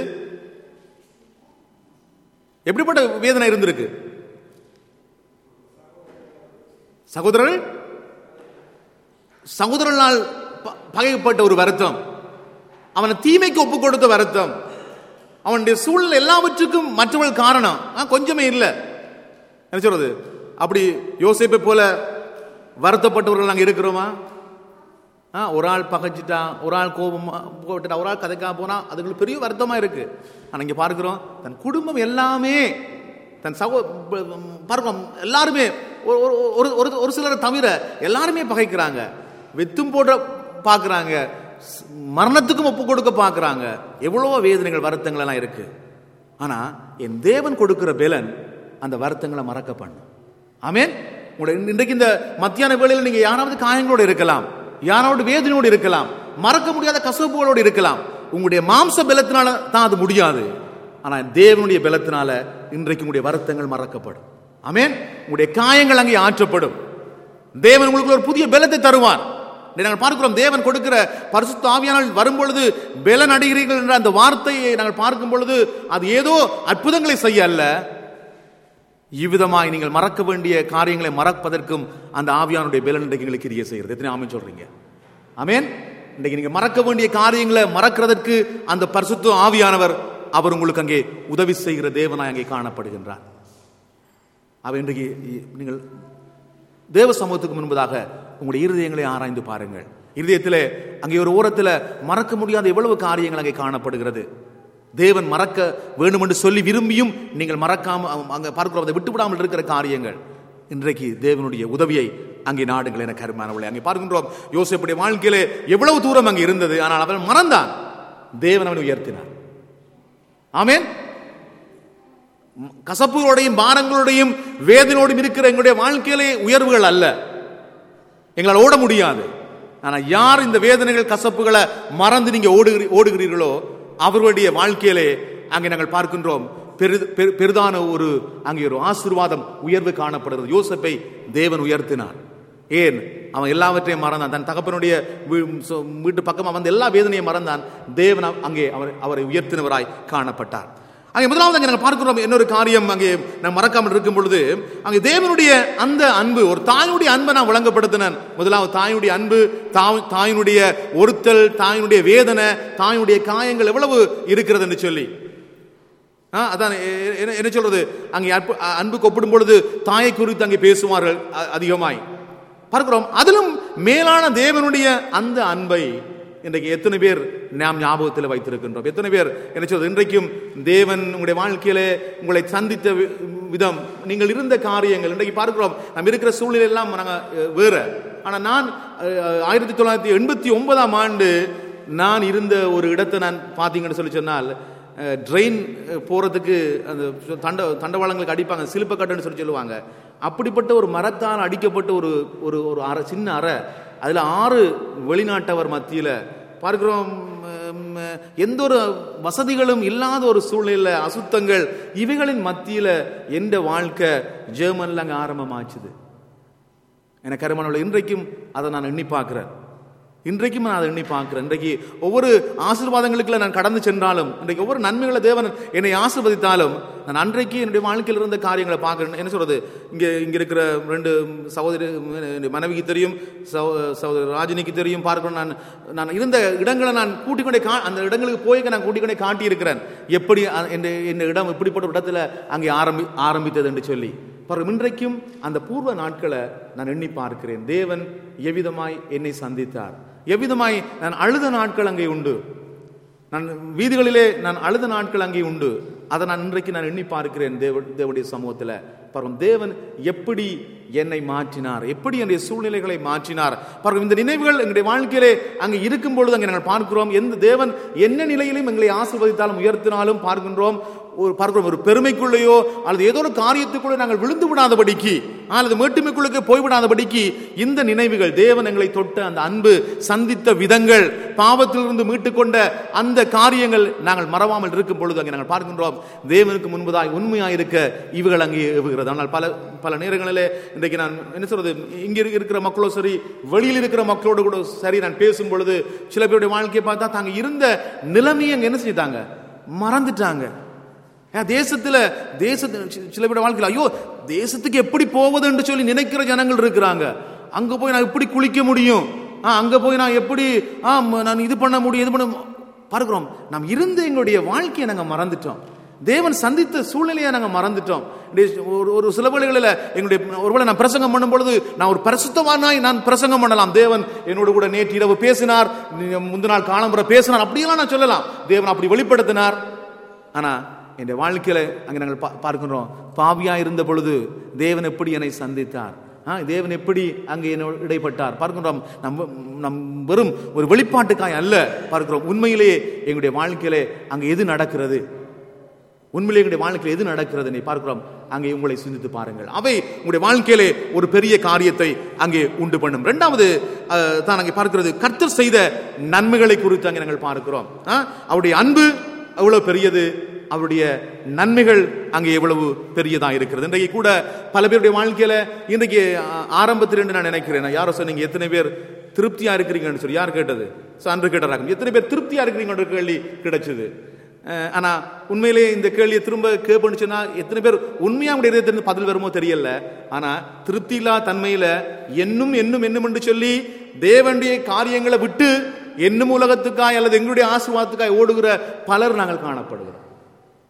எப்படிப்பட்ட வேதனை இருந்திருக்கு சகோதரர்கள் சகோதரனால் ப- பகைப்பட்ட ஒரு வருத்தம் அவனை தீமைக்கு ஒப்பு கொடுத்த வருத்தம் அவனுடைய சூழல் எல்லாவற்றுக்கும் மற்றவர்கள் காரணம் ஆ, கொஞ்சமே இல்லை என்ன சொல்றது அப்படி யோசிப்பை போல வருத்தப்பட்டவர்கள் நாங்கள் இருக்கிறோமா ஆ ஒரு ஆள் பகைச்சிட்டான் ஒரு ஆள் கோபமா போட்டுட்டா ஒரு ஆள் கதைக்கா போனா அதுங்களுக்கு பெரிய வருத்தமா இருக்கு ஆனா இங்க பார்க்கிறோம் தன் குடும்பம் எல்லாமே தன் சகோ ப- பார்க்கிறோம் எல்லாருமே ஒரு ஒரு- ஒரு ஒரு ஒரு சிலரை தவிர எல்லாருமே பகைக்கிறாங்க வெத்தும் போட பார்க்கறாங்க ஸ்- மரணத்துக்கும் ஒப்பு கொடுக்க பார்க்கறாங்க எவ்வளவோ வேதனைகள் வருத்தங்கள் எல்லாம் இருக்கு ஆனா என் தேவன் கொடுக்கிற பலன் அந்த வருத்தங்களை மறக்க பண்ணும் ஆமென் உங்களுடைய இன்றைக்கு இந்த மத்தியான வேளையில் நீங்க யாராவது காயங்களோடு இருக்கலாம் யாராவது வேதனையோடு இருக்கலாம் மறக்க முடியாத கசப்புகளோடு இருக்கலாம் உங்களுடைய மாம்ச பலத்தினால தான் அது முடியாது ஆனா தேவனுடைய பலத்தினால இன்றைக்கு உங்களுடைய வருத்தங்கள் மறக்கப்படும் ஆமென் உங்களுடைய காயங்கள் அங்கே ஆற்றப்படும் தேவன் உங்களுக்கு ஒரு புதிய பலத்தை தருவார் இதை நாங்கள் பார்க்கிறோம் தேவன் கொடுக்கிற பரிசுத்த ஆவியானால் வரும்பொழுது பலன் அடைகிறீர்கள் என்ற அந்த வார்த்தையை நாங்கள் பார்க்கும் பொழுது அது ஏதோ அற்புதங்களை செய்ய அல்ல இவ்விதமாய் நீங்கள் மறக்க வேண்டிய காரியங்களை மறப்பதற்கும் அந்த ஆவியானுடைய பலன் இன்றைக்கு எங்களுக்கு கிரியை செய்கிறது எத்தனை ஆமென் சொல்றீங்க ஆமென் இன்றைக்கு நீங்க மறக்க வேண்டிய காரியங்களை மறக்கிறதற்கு அந்த பரிசுத்த ஆவியானவர் அவர் உங்களுக்கு அங்கே உதவி செய்கிற தேவனாய் அங்கே காணப்படுகின்றார் அவர் இன்றைக்கு இ- நீங்கள் தேவ சமூகத்துக்கு முன்பதாக உங்களுடைய இருதயங்களை ஆராய்ந்து பாருங்கள் இருதயத்திலே அங்கே ஒரு ஓரத்தில் மறக்க முடியாத எவ்வளவு காரியங்கள் அங்கே காணப்படுகிறது தேவன் மறக்க வேண்டும் என்று சொல்லி விரும்பியும் நீங்கள் மறக்காம அங்க பார்க்கிறோம் அதை விட்டுவிடாமல் இருக்கிற காரியங்கள் இன்றைக்கு தேவனுடைய உதவியை அங்கே நாடுங்கள் என கருமானவளை அங்கே பார்க்கின்றோம் யோசேப்புடைய வாழ்க்கையிலே எவ்வளவு தூரம் அங்கே இருந்தது ஆனால் அவன் மறந்தான் தேவன் அவனை உயர்த்தினார் ஆமென் கசப்புகளோடையும் பாரங்களோடையும் வேதனோடும் இருக்கிற எங்களுடைய வாழ்க்கையிலே உயர்வுகள் அல்ல எங்களால் ஓட முடியாது ஆனா யார் இந்த வேதனைகள் கசப்புகளை மறந்து நீங்க ஓடுகிறீ ஓடுகிறீர்களோ அவர்களுடைய வாழ்க்கையிலே அங்கே நாங்கள் பார்க்கின்றோம் பெரு- பெரு- பெரிதான ஒரு அங்கே ஒரு ஆசீர்வாதம் உயர்வு காணப்படுகிறது யோசப்பை தேவன் உயர்த்தினார் ஏன் அவன் எல்லாவற்றையும் மறந்தான் தன் தகப்பனுடைய வீ- சொ- வீட்டு பக்கம் அவன் எல்லா வேதனையும் மறந்தான் தேவன் அவ- அங்கே அவர் அவரை உயர்த்தினவராய் காணப்பட்டார் அங்கே முதலாவது அங்கே நாங்கள் பார்க்கிறோம் இன்னொரு காரியம் அங்கே நான் மறக்காமல் இருக்கும் பொழுது அங்கே தேவனுடைய அந்த அன்பு ஒரு தாயுடைய அன்பை நான் விளங்கப்படுத்தினேன் முதலாவது தாயுடைய அன்பு தாய் தாயினுடைய ஒருத்தல் தாயினுடைய வேதனை தாயினுடைய காயங்கள் எவ்வளவு இருக்கிறது என்று சொல்லி ஆ, அதான் எ- என்ன என்ன சொல்றது அங்கே அன்பு அன்புக்கு ஒப்பிடும் பொழுது தாயை குறித்து அங்கே பேசுவார்கள் அ- அதிகமாய் பார்க்கிறோம் அதிலும் மேலான தேவனுடைய அந்த அன்பை இன்றைக்கு எத்தனை பேர் நாம் ஞாபகத்தில் வைத்திருக்கின்றோம் எத்தனை பேர் என்ன சொல்றது இன்றைக்கும் தேவன் உங்களுடைய வாழ்க்கையிலே உங்களை சந்தித்த வி- விதம் நீங்கள் இருந்த காரியங்கள் இன்றைக்கு பார்க்கிறோம் நம்ம இருக்கிற சூழ்நிலை எல்லாம் நாங்கள் வேற ஆனால் நான் அஹ், ஆயிரத்தி தொள்ளாயிரத்தி எண்பத்தி ஒன்பதாம் ஆண்டு நான் இருந்த ஒரு இடத்தை நான் பார்த்தீங்கன்னு சொல்லி சொன்னால் ட்ரெயின் போகிறதுக்கு அந்த தண்ட தண்டவாளங்களுக்கு அடிப்பாங்க சிலுப்பக்கட்டுன்னு சொல்லி சொல்லுவாங்க அப்படிப்பட்ட ஒரு மரத்தால் அடிக்கப்பட்ட ஒரு ஒரு ஒரு அறை சின்ன அறை அதில் ஆறு வெளிநாட்டவர் மத்தியில் பார்க்கிறோம் ம், எந்த ஒரு வசதிகளும் இல்லாத ஒரு சூழ்நிலையில் அசுத்தங்கள் இவைகளின் மத்தியில் எந்த வாழ்க்கை ஜெர்மனில் அங்கே ஆரம்பமாச்சுது எனக்கு கருமானவர்கள் இன்றைக்கும் அதை நான் எண்ணி பார்க்கிறேன் இன்றைக்கும் நான் அதை எண்ணி பார்க்கிறேன் இன்றைக்கு ஒவ்வொரு ஆசீர்வாதங்களுக்குள்ள நான் கடந்து சென்றாலும் இன்றைக்கு ஒவ்வொரு நன்மைகளை தேவன் என்னை ஆசீர்வதித்தாலும் நான் அன்றைக்கு என்னுடைய வாழ்க்கையில் இருந்த காரியங்களை பார்க்கிறேன் என்ன சொல்றது இங்கே இங்க இருக்கிற ரெண்டு சகோதரி என்னுடைய மனைவிக்கு தெரியும் சகோ- சகோதரி ராஜினிக்கு தெரியும் பார்க்கணும் நான் நான் இருந்த இடங்களை நான் கூட்டிக் கொண்டே கா அந்த இடங்களுக்கு போய் நான் கூட்டிக் கொண்டே காட்டியிருக்கிறேன் எப்படி அ- என் என் இடம் இப்படிப்பட்ட ஒரு இடத்துல அங்கே ஆரம்பி ஆரம்பித்தது என்று சொல்லி பாருங்க இன்றைக்கும் அந்த பூர்வ நாட்களை நான் எண்ணி பார்க்கிறேன் தேவன் எவ்விதமாய் என்னை சந்தித்தார் எவ்விதமாய் நான் அழுத நாட்கள் அங்கே உண்டு நான் வீதிகளிலே நான் அழுத நாட்கள் அங்கே உண்டு அதை நான் இன்றைக்கு நான் எண்ணி பார்க்கிறேன் தேவ தேவனுடைய சமூகத்தில் பாருங்க தேவன் எப்படி என்னை மாற்றினார் எப்படி என்னுடைய சூழ்நிலைகளை மாற்றினார் பாருங்க இந்த நினைவுகள் எங்களுடைய வாழ்க்கையிலே அங்கே இருக்கும் பொழுது அங்கே நாங்கள் பார்க்கிறோம் எந்த தேவன் என்ன நிலையிலும் எங்களை ஆசீர்வதித்தாலும் உயர்த்தினாலும் பார்க்கின்றோம் ஒரு பார்க்கிறோம் ஒரு பெருமைக்குள்ளேயோ அல்லது ஏதோ ஒரு காரியத்துக்குள்ளே நாங்கள் விழுந்து விடாதபடிக்கு அல்லது மேட்டுமைக்குள்ளுக்கு போய்விடாதபடிக்கு இந்த நினைவுகள் தேவன் எங்களை தொட்ட அந்த அன்பு சந்தித்த விதங்கள் பாவத்திலிருந்து மீட்டுக்கொண்ட அந்த காரியங்கள் நாங்கள் மறவாமல் இருக்கும் பொழுது அங்கே நாங்கள் பார்க்கின்றோம் தேவனுக்கு முன்பதாய் உண்மையாய் இருக்க இவைகள் அங்கே ஏவுகிறது ஆனால் பல பல நேரங்களிலே இன்றைக்கு நான் என்ன சொல்றது இங்க இருக்க- இருக்கிற மக்களோ சரி வெளியில் இருக்கிற மக்களோடு கூட சரி நான் பேசும் பொழுது சில பேருடைய வாழ்க்கையை பார்த்தா தாங்க இருந்த நிலைமையை அங்க என்ன செஞ்சிட்டாங்க மறந்துட்டாங்க ஏன் தேசத்துல தேசத்து சி- சில பேர் வாழ்க்கையில் ஐயோ தேசத்துக்கு எப்படி போவது என்று சொல்லி நினைக்கிற ஜனங்கள் இருக்கிறாங்க அங்க போய் நான் எப்படி குளிக்க முடியும் ஆ அங்க போய் நான் எப்படி ஆ ம- நான் இது பண்ண முடியும் இது பண்ண மு- பார்க்கிறோம் நாம் இருந்த எங்களுடைய வாழ்க்கையை நாங்க மறந்துட்டோம் தேவன் சந்தித்த சூழ்நிலையை நாங்க மறந்துட்டோம் இன்றைய ஒரு ஒரு சில வேளைகளில் எங்களுடைய ஒருவேளை நான் பிரசங்கம் பண்ணும் பொழுது நான் ஒரு பரிசுத்தவானாய் நான் பிரசங்கம் பண்ணலாம் தேவன் என்னோடு கூட நேற்று இரவு பேசினார் முந்தின நாள் காலம்புற பேசினார் அப்படியெல்லாம் நான் சொல்லலாம் தேவன் அப்படி வெளிப்படுத்தினார் ஆனா என் வாழ்க்கையில அங்க நாங்கள் பா- பார்க்கிறோம் பாவியா இருந்த பொழுது தேவன் எப்படி என்னை சந்தித்தார் ஆ, தேவன் எப்படி அங்கே என்னோடு இடைப்பட்டார் பார்க்கிறோம் நம் நம் வெறும் ஒரு வெளிப்பாட்டுக்காய் அல்ல பார்க்கிறோம் உண்மையிலேயே எங்களுடைய வாழ்க்கையிலே அங்கே எது நடக்கிறது உண்மையிலே எங்களுடைய வாழ்க்கையில் எது நடக்கிறது நீ பார்க்கிறோம் அங்கே உங்களை சிந்தித்து பாருங்கள் அவை உங்களுடைய வாழ்க்கையிலே ஒரு பெரிய காரியத்தை அங்கே உண்டு பண்ணும் இரண்டாவது அஹ், தான் அங்கே பார்க்கிறது கர்த்தர் செய்த நன்மைகளை குறித்து அங்கே நாங்கள் பார்க்கிறோம் ஆ, அவருடைய அன்பு அவ்வளவு பெரியது அவருடைய நன்மைகள் அங்கே எவ்வளவு பெரியதா இருக்கிறது இன்றைக்கு கூட பல பேருடைய வாழ்க்கையில இன்றைக்கு ஆ- ஆரம்பத்தில் என்று நான் நினைக்கிறேன் யாரோ சொன்னீங்க எத்தனை பேர் திருப்தியா இருக்கிறீங்கன்னு சொல்லி யார் கேட்டது So, அன்று கேட்டறாங்க எத்தனை பேர் திருப்தியா இருக்கிறீங்கன்ற கேள்வி கிடைச்சது அஹ், ஆனா உண்மையிலேயே இந்த கேள்வியை திரும்ப கேட்பணும்னு சொன்னா எத்தனை பேர் உண்மையா உடைய இதயத்திலிருந்து பதில் வருமோ தெரியல ஆனா திருப்தி இல்லா தன்மையில என்னும் என்னும் என்னும் என்று சொல்லி தேவனுடைய காரியங்களை விட்டு என்னும் உலகத்துக்காய் அல்லது எங்களுடைய ஆசீர்வாதத்துக்காய் ஓடுகிற பலர் நாங்கள் காணப்படுகிறோம்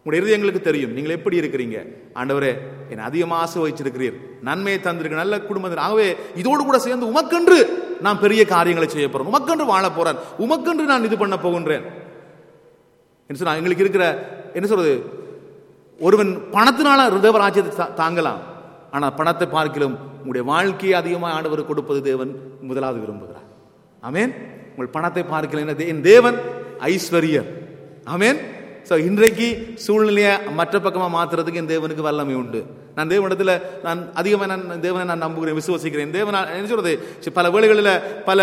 உங்களுடைய இருதயங்களுக்கு தெரியும் நீங்கள் எப்படி இருக்கிறீங்க ஆண்டவரே என்னை அதிகமாக ஆசிர்வதிச்சிருக்கிறீர் நன்மையை தந்திருக்க நல்ல குடும்பத்தில் ஆகவே இதோடு கூட சேர்ந்து உமக்கென்று நான் பெரிய காரியங்களை செய்ய போறேன் உமக்கென்று வாழ போறேன் உமக்கென்று நான் இது பண்ண போகின்றேன் என்ன சொன்னா எங்களுக்கு இருக்கிற என்ன சொல்றது ஒருவன் பணத்தினால தேவராஜ்யத்தை தா- தாங்கலாம் ஆனா பணத்தை பார்க்கிலும் உங்களுடைய வாழ்க்கையை அதிகமாக ஆண்டவர் கொடுப்பது தேவன் முதலாவது விரும்புகிறார் ஆமென் உங்கள் பணத்தை பார்க்கல என்ன தே- என் தேவன் ஐஸ்வர்யர் ஆமென் ஸோ இன்றைக்கு சூழ்நிலையை மற்ற பக்கமாக மாத்துறதுக்கு என் தேவனுக்கு வல்லமை உண்டு நான் தேவனிடத்தில் நான் அதிகமாக நான் தேவனை நான் நம்புகிறேன் விசுவசிக்கிறேன் தேவன் என்ன சொல்றது சி- பல வேளைகளில் பல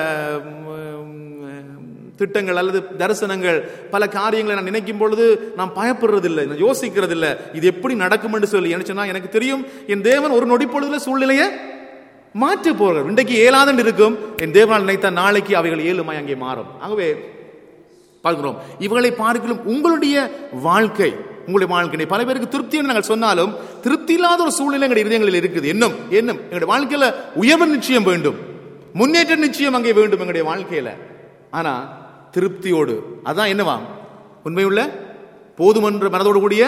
ம், திட்டங்கள் அல்லது தரிசனங்கள் பல காரியங்களை நான் நினைக்கும் பொழுது நான் பயப்படுறதில்லை நான் யோசிக்கிறதில்லை இது எப்படி நடக்கும் என்று சொல்லி என்ன சொன்னா எனக்கு தெரியும் என் தேவன் ஒரு நொடி பொழுதுல சூழ்நிலையை மாற்ற போகிறார் இன்றைக்கு ஏழாதன் இருக்கும் என் தேவனால் நினைத்த நாளைக்கு அவைகள் ஏழுமாய் அங்கே மாறும் ஆகவே பார்க்கிறோம் இவர்களை பார்க்கலும் உங்களுடைய வாழ்க்கை உங்களுடைய வாழ்க்கை பல பேருக்கு திருப்தி என்று நாங்கள் சொன்னாலும் திருப்தி இல்லாத ஒரு சூழ்நிலை எங்களுடைய இதயங்களில் இருக்குது என்னும் என்னும் எங்களுடைய வாழ்க்கையில உயர்வு நிச்சயம் வேண்டும் முன்னேற்ற நிச்சயம் அங்கே வேண்டும் எங்களுடைய வாழ்க்கையில ஆனா திருப்தியோடு அதான் என்னவா உண்மையுள்ள போதுமன்ற மனதோடு கூடிய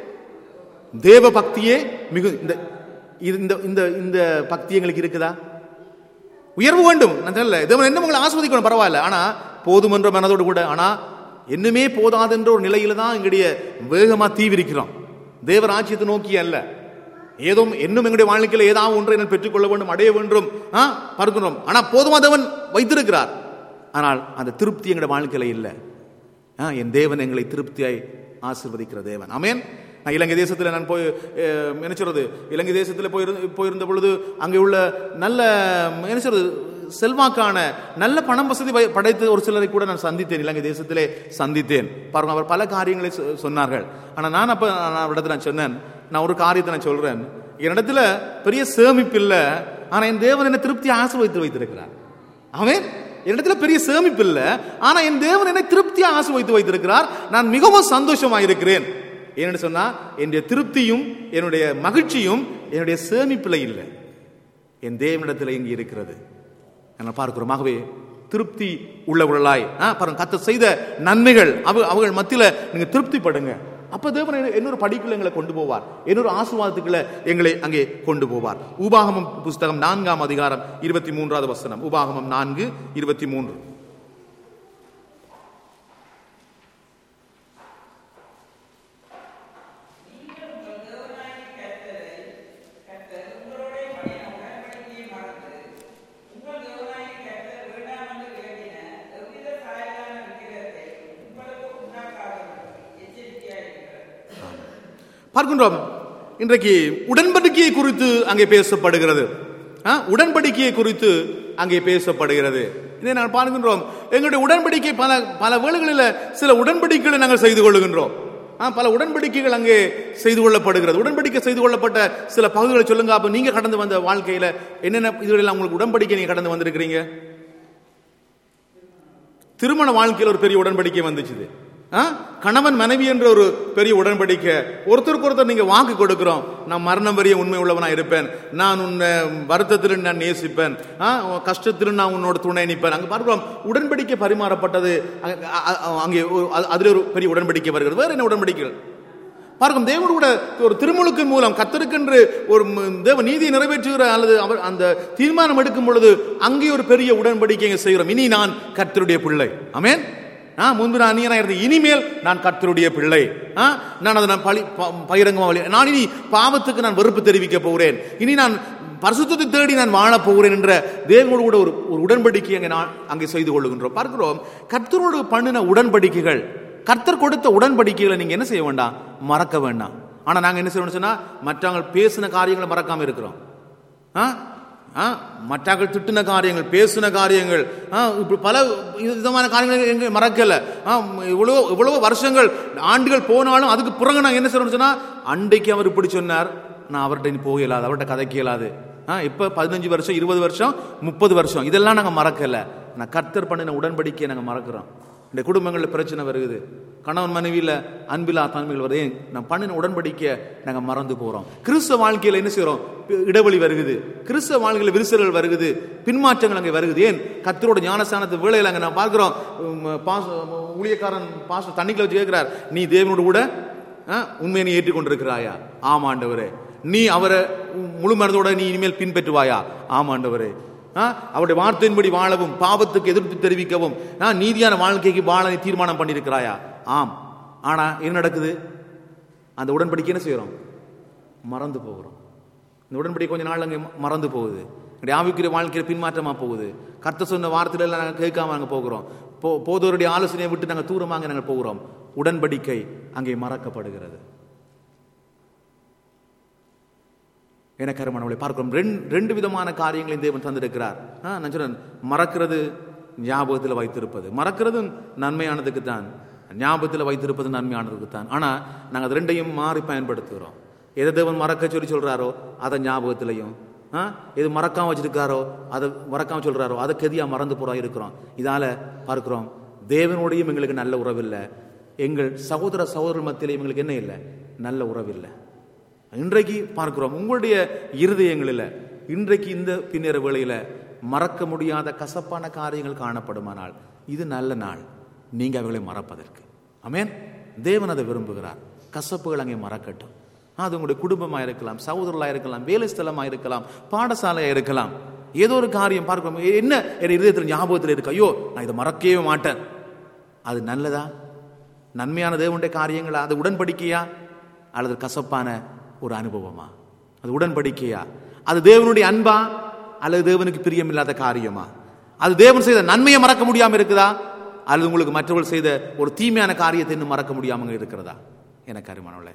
தேவ பக்தியே மிகு இந்த இது- இந்த இந்த இந்த பக்தி எங்களுக்கு இருக்குதா உயர்வு வேண்டும் நான் சொல்லல தேவன் என்ன உங்களை ஆஸ்வதிக்கணும் பரவாயில்ல ஆனா போதுமன்ற மனதோடு கூட ஆனா என்னுமே போதாதுன்ற ஒரு நிலையில தான் எங்களுடைய வேகமா தீவிரிக்கிறோம் தேவராஜ்யத்தை நோக்கி அல்ல ஏதோ இன்னும் எங்களுடைய வாழ்க்கையில ஏதாவது ஒன்றை நான் பெற்றுக்கொள்ள வேண்டும் அடைய வேண்டும் ஆ பார்க்கிறோம் ஆனா போதுமா தேவன் வைத்திருக்கிறார் ஆனால் அந்த திருப்தி எங்களுடைய வாழ்க்கையில இல்லை ஆ, என் தேவன் எங்களை திருப்தியாய் ஆசீர்வதிக்கிற தேவன் ஆமென் நான் இலங்கை தேசத்தில் நான் போய் அஹ், என்ன சொல்றது இலங்கை தேசத்தில் போயிருந்து போயிருந்த பொழுது அங்கே உள்ள நல்ல என்ன சொல்றது செல்வாக்கான நல்ல பணம் வசதி வை- படைத்த ஒரு சிலரை கூட நான் சந்தித்தேன் இலங்கை தேசத்திலே சந்தித்தேன் பாருங்க அவர் பல காரியங்களை சொ- சொன்னார்கள் ஆனால் நான் அப்ப நான் அவரிடத்துல நான் சொன்னேன் நான் ஒரு காரியத்தை நான் சொல்றேன் என்னிடத்துல பெரிய சேமிப்பு இல்லை ஆனா என் தேவன் என்னை திருப்தி ஆசீர்வதித்து வைத்திருக்கிறார் அவன் என்னிடத்துல பெரிய சேமிப்பு இல்ல ஆனா என் தேவன் என்னை திருப்தியா ஆசீர்வதித்து வைத்திருக்கிறார் நான் மிகவும் சந்தோஷமா இருக்கிறேன் ஏன்னு சொன்னா என்னுடைய திருப்தியும் என்னுடைய மகிழ்ச்சியும் என்னுடைய சேமிப்புல இல்லை என் தேவனிடத்தில் இங்கு இருக்கிறது நான் பார்க்கிறோம் ஆகவே திருப்தி உள்ளவர்களாய் ஆ, பாருங்க கத்த செய்த நன்மைகள் அவ அவர்கள் மத்தியில நீங்க திருப்திப்படுங்க அப்ப தேவன் என்ன- இன்னொரு படிக்குள்ள எங்களை கொண்டு போவார் இன்னொரு ஆசீர்வாதத்துக்குள்ள எங்களை அங்கே கொண்டு போவார் உபாகமம் புஸ்தகம் நான்காம் அதிகாரம் இருபத்தி மூன்றாவது வசனம் உபாகமம் நான்கு இருபத்தி மூன்று நீங்கள் உங்கள் தேவனாகிய கர்த்தரை கர்த்தர் உங்களோடே பண்ணின உடன்படிக்கையை மறந்து உங்கள் தேவனாகிய கர்த்தர் வேண்டாம் என்று விலகின எவ்வித சாயலான விக்கிரகத்தை உங்களுக்கு உண்டாக்காதபடி எச்சரிக்கையாயிருக்கிறது பார்க்கின்றோம் இன்றைக்கு உடன்படிக்கையை குறித்து அங்கே பேசப்படுகிறது ஆ, உடன்படிக்கையை குறித்து அங்கே பேசப்படுகிறது இதை நாங்கள் பார்க்கின்றோம் எங்களுடைய உடன்படிக்கை பல பல வேளைகளில் சில உடன்படிக்கைகளை நாங்கள் செய்து கொள்ளுகின்றோம் ஆ, பல உடன்படிக்கைகள் அங்கே செய்து கொள்ளப்படுகிறது உடன்படிக்கை செய்து கொள்ளப்பட்ட சில பகுதிகளை சொல்லுங்க அப்ப நீங்க கடந்து வந்த வாழ்க்கையில என்னென்ன இதுகளெல்லாம் உங்களுக்கு உடன்படிக்கை நீங்க கடந்து வந்திருக்கிறீங்க திருமண வாழ்க்கையில் ஒரு பெரிய உடன்படிக்கை வந்துச்சு ஆ? கணவன் மனைவி என்ற ஒரு பெரிய உடன்படிக்கை ஒருத்தருக்கு ஒருத்தர் நீங்க வாக்கு கொடுக்கிறோம் நான் மரணம் வரைய உண்மை உள்ளவனா இருப்பேன் நான் உன்னை வருத்தத்தில் நான் நேசிப்பேன் ஆ? உன் கஷ்டத்தில் நான் உன்னோட துணை நிற்பேன் அங்க பார்க்கிறோம் உடன்படிக்கை பரிமாறப்பட்டது அங்க- அ- அ- அங்கே ஒரு- அது- அதுல ஒரு பெரிய உடன்படிக்கை வருகிறது வேற என்ன உடன்படிக்கைகள் பார்க்கும் தேவனோடு கூட ஒரு திருமுழுக்கின் மூலம் கத்தருக்கென்று ஒரு ம், தேவ நீதியை நிறைவேற்றுகிற அல்லது அவர் அந்த தீர்மானம் எடுக்கும் பொழுது அங்கே ஒரு பெரிய உடன்படிக்கையை செய்கிறோம் இனி நான் கர்த்தருடைய பிள்ளை ஆமென் ஆ முன்பு நான் அந்நியனா இருந்தேன் இனிமேல் நான் கர்த்தருடைய பிள்ளை ஆ நான் அதை நான் பழி ப- பகிரங்கமா வழி நான் இனி பாவத்துக்கு நான் வெறுப்பு தெரிவிக்க போகிறேன் இனி நான் பரிசுத்தத்தை தேடி நான் வாழப் போகிறேன் என்ற தேவனோடு கூட ஒரு ஒரு உடன்படிக்கை அங்கே நான் அங்கே செய்து கொள்ளுகின்றோம் பார்க்கிறோம் கர்த்தரோடு பண்ணின உடன்படிக்கைகள் கர்த்தர் கொடுத்த உடன்படிக்கைகளை நீங்க என்ன செய்ய வேண்டாம் மறக்க வேண்டாம் ஆனா நாங்க என்ன செய்யணும்னு சொன்னா மற்றவங்க பேசின காரியங்களை மறக்காம இருக்கிறோம் ஆ? ஆ? மற்றவர்கள் திட்டின காரியங்கள் பேசின காரியங்கள் ஆ, இப்படி பல விதமான காரியங்கள் எங்க மறக்கல ஆ, இவ்வளோ இவ்வளவு வருஷங்கள் ஆண்டுகள் போனாலும் அதுக்கு பிறகு நாங்க என்ன செய்யணும்னு சொன்னா அன்றைக்கு அவர் இப்படி சொன்னார் நான் அவர்கிட்ட இனி போக இயலாது அவர்கிட்ட கதைக்க இயலாது ஆ, இப்ப பதினஞ்சு வருஷம் இருபது வருஷம் முப்பது வருஷம் இதெல்லாம் நாங்க மறக்கல நான் கர்த்தர் பண்ணின உடன்படிக்கையை நாங்க மறக்கிறோம் இந்த குடும்பங்களில் பிரச்சனை வருகுது கணவன் மனைவியில் அன்பிலா தன்மைகள் வருது ஏன் நான் பண்ணின உடன்படிக்கை நாங்கள் மறந்து போகிறோம் கிறிஸ்தவ வாழ்க்கையில் என்ன செய்கிறோம் இடைவெளி வருகுது கிறிஸ்தவ வாழ்க்கையில் விரிசல்கள் வருகுது பின்மாற்றங்கள் அங்கே வருகுது ஏன் கத்தரோட ஞானஸ்தானத்து வேலையில் அங்கே நான் பார்க்குறோம் பாச ஊழியக்காரன் பாச தண்ணிக்குள்ள வச்சு கேட்கிறார் நீ தேவனோடு கூட ஆ, உண்மையை நீ ஏற்றுக்கொண்டிருக்கிறாயா ஆமாண்டவரே நீ அவரை முழு மனதோட நீ இனிமேல் பின்பற்றுவாயா ஆமாண்டவரே ஆ, அவருடைய வார்த்தையின்படி வாழவும் பாவத்துக்கு எதிர்ப்பு தெரிவிக்கவும் நான் நீதியான வாழ்க்கைக்கு வாழ நீ தீர்மானம் பண்ணியிருக்கிறாயா ஆம் ஆனா என்ன நடக்குது அந்த உடன்படிக்கை என்ன செய்யறோம் மறந்து போகிறோம் இந்த உடன்படிக்கை கொஞ்ச நாள் அங்கே மறந்து போகுது என்னுடைய ஆவிக்குரிய வாழ்க்கையில் பின்மாற்றமா போகுது கர்த்த சொன்ன வார்த்தையில எல்லாம் நாங்கள் கேட்காம நாங்கள் போகிறோம் போ போதோருடைய ஆலோசனையை விட்டு நாங்கள் தூரமாக நாங்கள் போகிறோம் உடன்படிக்கை அங்கே மறக்கப்படுகிறது என கருமானவளை பார்க்கிறோம் ரெண்டு ரெண்டு விதமான காரியங்களையும் தேவன் தந்திருக்கிறார் ஆ, நான் சொன்னேன் மறக்கிறது ஞாபகத்தில் வைத்திருப்பது மறக்கிறது நன்மையானதுக்கு தான் ஞாபகத்தில் வைத்திருப்பது நன்மையானதுக்கு தான் ஆனா நாங்கள் அது ரெண்டையும் மாறி பயன்படுத்துகிறோம் எதை தேவன் மறக்க சொல்லி சொல்றாரோ அதை ஞாபகத்திலையும் ஆ, எது மறக்காம வச்சிருக்காரோ அதை மறக்காம சொல்றாரோ அதை கதியா மறந்து போறா இருக்கிறோம் இதால பார்க்கிறோம் தேவனோடையும் எங்களுக்கு நல்ல உறவில்லை எங்கள் சகோதர சகோதரர் மத்தியிலையும் எங்களுக்கு என்ன இல்லை நல்ல உறவில்லை இன்றைக்கு பார்க்கிறோம் உங்களுடைய இருதயங்களில் இன்றைக்கு இந்த பின்னர வேளையில மறக்க முடியாத கசப்பான காரியங்கள் காணப்படுமானால் இது நல்ல நாள் நீங்க அவைகளை மறப்பதற்கு ஆமென் தேவன் அதை விரும்புகிறார் கசப்புகள் அங்கே மறக்கட்டும் அது உங்களுடைய குடும்பமா இருக்கலாம் சகோதரர்களா இருக்கலாம் வேலை ஸ்தலமா இருக்கலாம் பாடசாலையா இருக்கலாம் ஏதோ ஒரு காரியம் பார்க்கிறோம் என்ன என் இருதயத்தில் ஞாபகத்தில் இருக்கு ஐயோ நான் இதை மறக்கவே மாட்டேன் அது நல்லதா நன்மையான தேவனுடைய காரியங்களா அது உடன்படிக்கையா அல்லது கசப்பான ஒரு அனுபவமா அது உடன்படிக்கையா அது தேவனுடைய அன்பா அல்லது தேவனுக்கு பிரியமில்லாத காரியமா அது தேவன் செய்த நன்மையை மறக்க முடியாம இருக்குதா அல்லது உங்களுக்கு மற்றவர்கள் செய்த ஒரு தீமையான காரியத்தை இன்னும் மறக்க முடியாம இருக்கிறதா எனக்கு அருமானவளே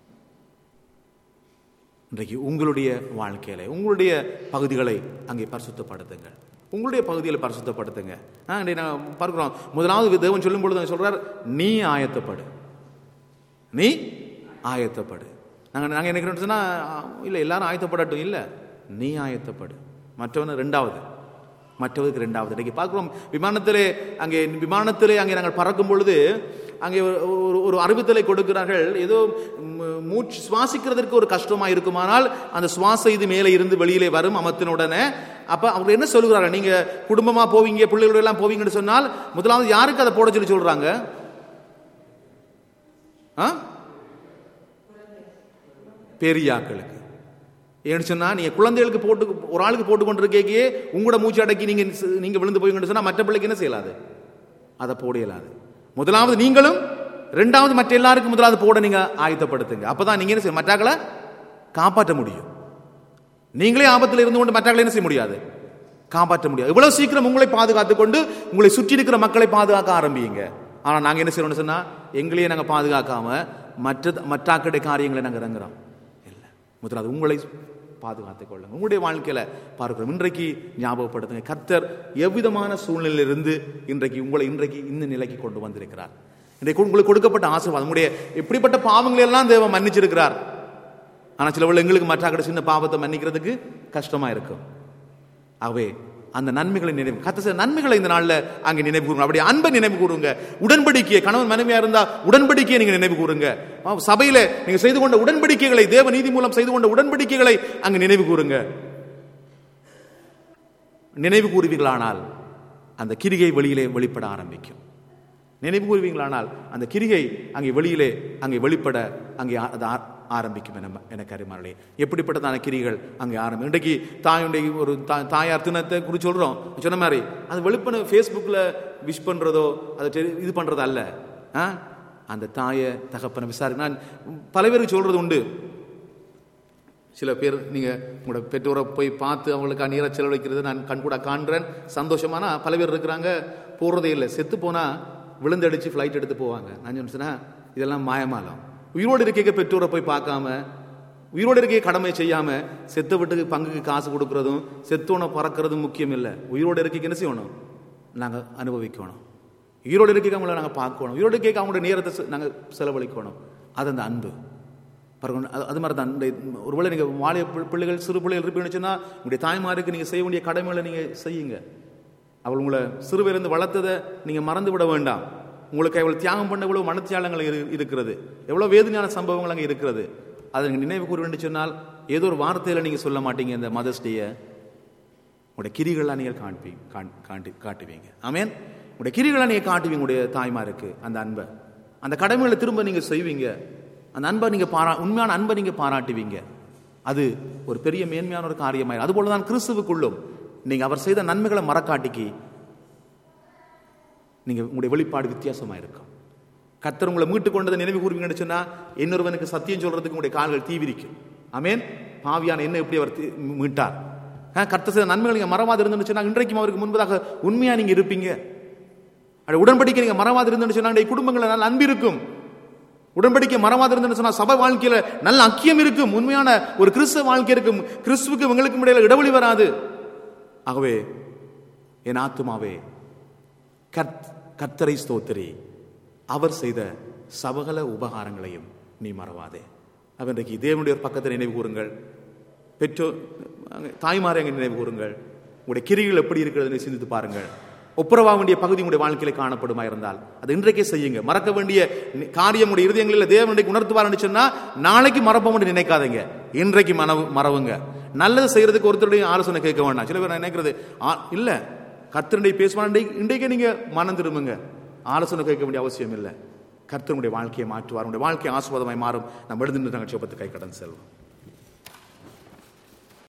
இன்றைக்கு உங்களுடைய வாழ்க்கையில உங்களுடைய பகுதிகளை அங்கே பரிசுத்தப்படுத்துங்கள் உங்களுடைய பகுதிகளை பரிசுத்தப்படுத்துங்க ஆ, இன்றைக்கு நான் பார்க்கிறோம் முதலாவது தேவன் சொல்லும் பொழுது அவர் சொல்றார் நீ ஆயத்தப்படு நீ ஆயத்தப்படு நாங்கள் நாங்கள் என்ன சொன்னா இல்லை எல்லாரும் ஆயத்தப்படட்டும் இல்லை நீ ஆயத்தப்படு மற்றவன ரெண்டாவது மற்றவருக்கு ரெண்டாவது இன்றைக்கு பார்க்கிறோம் விமானத்திலே அங்கே விமானத்திலே அங்கே நாங்கள் பறக்கும் பொழுது அங்கே ஒரு- ஒரு ஒரு அறிவித்தலை கொடுக்கிறார்கள் ஏதோ ம், மூச்சு சுவாசிக்கிறதற்கு ஒரு கஷ்டமா இருக்குமானால் அந்த சுவாச இது மேலே இருந்து வெளியிலே வரும் அமர்த்தின உடனே அப்ப அவங்க என்ன சொல்லுகிறார்கள் நீங்க குடும்பமா போவீங்க பிள்ளைகளோட எல்லாம் போவீங்கன்னு சொன்னால் முதலாவது யாருக்கு அதை போட சொல்லி சொல்றாங்க ஆ பெரியாக்களுக்கு ஏன்னு சொன்னா நீங்க குழந்தைகளுக்கு போட்டு ஒரு ஆளுக்கு போட்டு கொண்டிருக்கே உங்களோட மூச்சு அடக்கி நீங்க நீங்க விழுந்து போய் சொன்னா மற்ற பிள்ளைக்கு என்ன செய்யலாது அதை போட இயலாது முதலாவது நீங்களும் ரெண்டாவது மற்ற எல்லாருக்கும் முதலாவது போட நீங்க ஆயத்தப்படுத்துங்க அப்பதான் நீங்க என்ன செய்ய மற்றாக்களை காப்பாற்ற முடியும் நீங்களே ஆபத்தில் இருந்து கொண்டு மற்றவர்களை என்ன செய்ய முடியாது காப்பாற்ற முடியாது இவ்வளவு சீக்கிரம் உங்களை பாதுகாத்துக் கொண்டு உங்களை சுற்றி இருக்கிற மக்களை பாதுகாக்க ஆரம்பிங்க ஆனா நாங்க என்ன செய்யறோம்னு சொன்னா எங்களையே நாங்க பாதுகாக்காம மற்ற மற்றாக்களுடைய காரியங்களை நாங்க இறங்குறோம் இல்லை முதலாவது உங்களை பாதுகாத்துக் கொள்ளுங்க உங்களுடைய வாழ்க்கையில பார்க்கிறோம் இன்றைக்கு ஞாபகப்படுத்துங்க கர்த்தர் எவ்விதமான சூழ்நிலையிலிருந்து இன்றைக்கு உங்களை இன்றைக்கு இந்த நிலைக்கு கொண்டு வந்திருக்கிறார் இன்றைக்கு உங்களுக்கு கொடுக்கப்பட்ட ஆசீர்வாதம் உங்களுடைய எப்படிப்பட்ட பாவங்களை எல்லாம் தேவன் மன்னிச்சிருக்கிறார் ஆனா சிலவள் எங்களுக்கு மற்றாக்கிட்ட சின்ன பாவத்தை மன்னிக்கிறதுக்கு கஷ்டமா இருக்கும் ஆகவே அந்த நன்மைகளை நினைவு கத்த சில நன்மைகளை இந்த நாள்ல அங்க நினைவு கூறுங்க அப்படி அன்பை நினைவு கூறுங்க உடன்படிக்கையை கணவன் மனைவியா இருந்தா உடன்படிக்கையை நீங்க நினைவு கூறுங்க ஆ, சபையில நீங்க செய்து கொண்ட உடன்படிக்கைகளை தேவ நீதி மூலம் செய்து கொண்ட உடன்படிக்கைகளை அங்க நினைவு கூறுங்க நினைவு கூறுவீர்களானால் அந்த கிரிகை வெளியிலே வெளிப்பட ஆரம்பிக்கும் நினைவு கூறுவீங்களானால் அந்த கிரிகை அங்கே வெளியிலே அங்கே வெளிப்பட அங்கே ஆ- அது ஆ- ஆரம்பிக்கும் என எனக்கு அறிமாறே எப்படிப்பட்டதான கிரிகள் அங்கே ஆரம்பி இன்றைக்கு தாயுடைய ஒரு தா- தாயார் தினத்தை குறித்து சொல்றோம் சொன்ன மாதிரி அது வெளிப்பட ஃபேஸ்புக்கில் விஷ் பண்றதோ அதை தெரி- இது பண்றது அல்ல ஆ? அந்த தாயை தகப்பனை விசாரி நான் பல பேருக்கு சொல்றது உண்டு சில பேர் நீங்க உங்களோட பெற்றோரை போய் பார்த்து அவங்களுக்கு நீரை செலவழிக்கிறது நான் கண்கூட காண்றேன் சந்தோஷமானா பல பேர் இருக்கிறாங்க போறதே இல்லை செத்து போனா விழுந்தடிச்சு ஃப்ளைட் எடுத்து போவாங்க நான் சொன்னா இதெல்லாம் மாயமாலம் உயிரோடு இருக்க பெற்றோரை போய் பார்க்காம உயிரோடு இருக்க கடமையை செய்யாம செத்த வீட்டுக்கு பங்குக்கு காசு கொடுக்கறதும் செத்தோன பறக்கிறதும் முக்கியம் இல்லை உயிரோடு இருக்க என்ன செய்யணும் நாங்க அனுபவிக்கணும் உயிரோடு இருக்க அவங்கள நாங்க பார்க்கணும் உயிரோடு இருக்க அவங்களோட நேரத்தை செ- நாங்க செலவழிக்கணும் அது அந்த அன்பு பாருங்க அது அது மாதிரி தான் இந்த ஒருவேளை நீங்கள் வாலிய பிள்ளை- பிள்ளைகள் சிறு பிள்ளைகள் இருப்பீங்கன்னு சொன்னால் உங்களுடைய தாய்மாருக்கு நீங்கள் செய்ய வேண்டிய கடமைகளை நீங்கள் செய்யுங்க அவள் உங்களை சிறுவிலிருந்து வளர்த்ததை நீங்கள் மறந்து விட வேண்டாம் உங்களுக்கு அவள் தியாகம் பண்ண இவ்வளவு மனத்தியாலங்கள் இரு- இருக்கிறது எவ்வளோ வேதனையான சம்பவங்கள் அங்கே இருக்கிறது அதை நீங்கள் நினைவு கூற வேண்டும் சொன்னால் ஏதோ ஒரு வார்த்தையில் நீங்கள் சொல்ல மாட்டீங்க இந்த மதர்ஸ் டேயை உங்களுடைய கிரிகளாக நீங்கள் காண்பி காண்- காண்டி காட்டுவீங்க ஆமேன் உங்களுடைய கிரிகளை நீங்கள் காட்டுவீங்க உங்களுடைய தாய்மாருக்கு அந்த அன்பை அந்த கடமைகளை திரும்ப நீங்கள் செய்வீங்க அந்த அன்பை நீங்க பாரா உண்மையான அன்பை நீங்க பாராட்டுவீங்க அது ஒரு பெரிய மேன்மையான ஒரு காரியமாயிரும் அதுபோல தான் கிறிஸ்துவுக்குள்ளும் நீங்க அவர் செய்த நன்மைகளை மறக்காட்டிக்கு நீங்க உங்களுடைய வெளிப்பாடு வித்தியாசமா இருக்கும் கர்த்தர் உங்களை மீட்டு கொண்டதை நினைவு கூறுவீங்கன்னு சொன்னா இன்னொருவனுக்கு சத்தியம் சொல்றதுக்கு உங்களுடைய கால்கள் தீவிரிக்கும் ஆமென் பாவியான என்ன எப்படி அவர் தீ- மீட்டார் ஆ, கர்த்தர் செய்த நன்மைகள் நீங்க மறவாது இருந்துன்னு சொன்னா இன்றைக்கும் அவருக்கு முன்பதாக உண்மையா நீங்க இருப்பீங்க அது உடன்படிக்கை நீங்க மறவாது இருந்துன்னு சொன்னா உங்களுடைய குடும்பங்கள நல்ல அன்பு இருக்கும் உடன்படிக்கை மறவாது இருந்துன்னு சொன்னா சபை வாழ்க்கையில நல்ல அக்கியம் இருக்கும் உண்மையான ஒரு கிறிஸ்தவ வாழ்க்கை இருக்கும் கிறிஸ்துவுக்கு இவங்களுக்கும் இடையில இடைவெளி வராது ஆகவே என் ஆத்துமாவே கர்த் கர்த்தரை ஸ்தோத்திரி அவர் செய்த சபகல உபகாரங்களையும் நீ மறவாதே அப்ப இன்றைக்கு தேவனுடைய ஒரு பக்கத்தை நினைவு கூறுங்கள் பெற்றோர் தாய்மாரை அங்கே நினைவு கூறுங்கள் உங்களுடைய கிரிகள் எப்படி இருக்கிறதுன்னு சிந்தித்து பாருங்கள் ஒப்புரவாக வேண்டிய பகுதி உங்களுடைய வாழ்க்கையில காணப்படுமா இருந்தால் அது இன்றைக்கே செய்யுங்க மறக்க வேண்டிய நி- காரியம் உடைய இருதயங்களில் தேவனுடைய உணர்த்துவார்னு சொன்னா நாளைக்கு மறப்போம் என்று நினைக்காதீங்க இன்றைக்கு மனவு மறவுங்க நல்லது செய்யறதுக்கு ஒருத்தருடைய ஆலோசனை கேட்க வேண்டாம் சில பேர் நினைக்கிறது "ஆ, இல்ல கர்த்தருடைய பேசுவான் இன்றைக்கே நீங்க மனம் திரும்புங்க ஆலோசனை கேட்க வேண்டிய அவசியம் இல்லை கர்த்தருடைய வாழ்க்கையை மாற்றுவார் உங்களுடைய வாழ்க்கை ஆசுவாதமாய் மாறும் நம்ம எழுந்து நாங்கள் சொப்பத்து கை கடன் செல்வோம்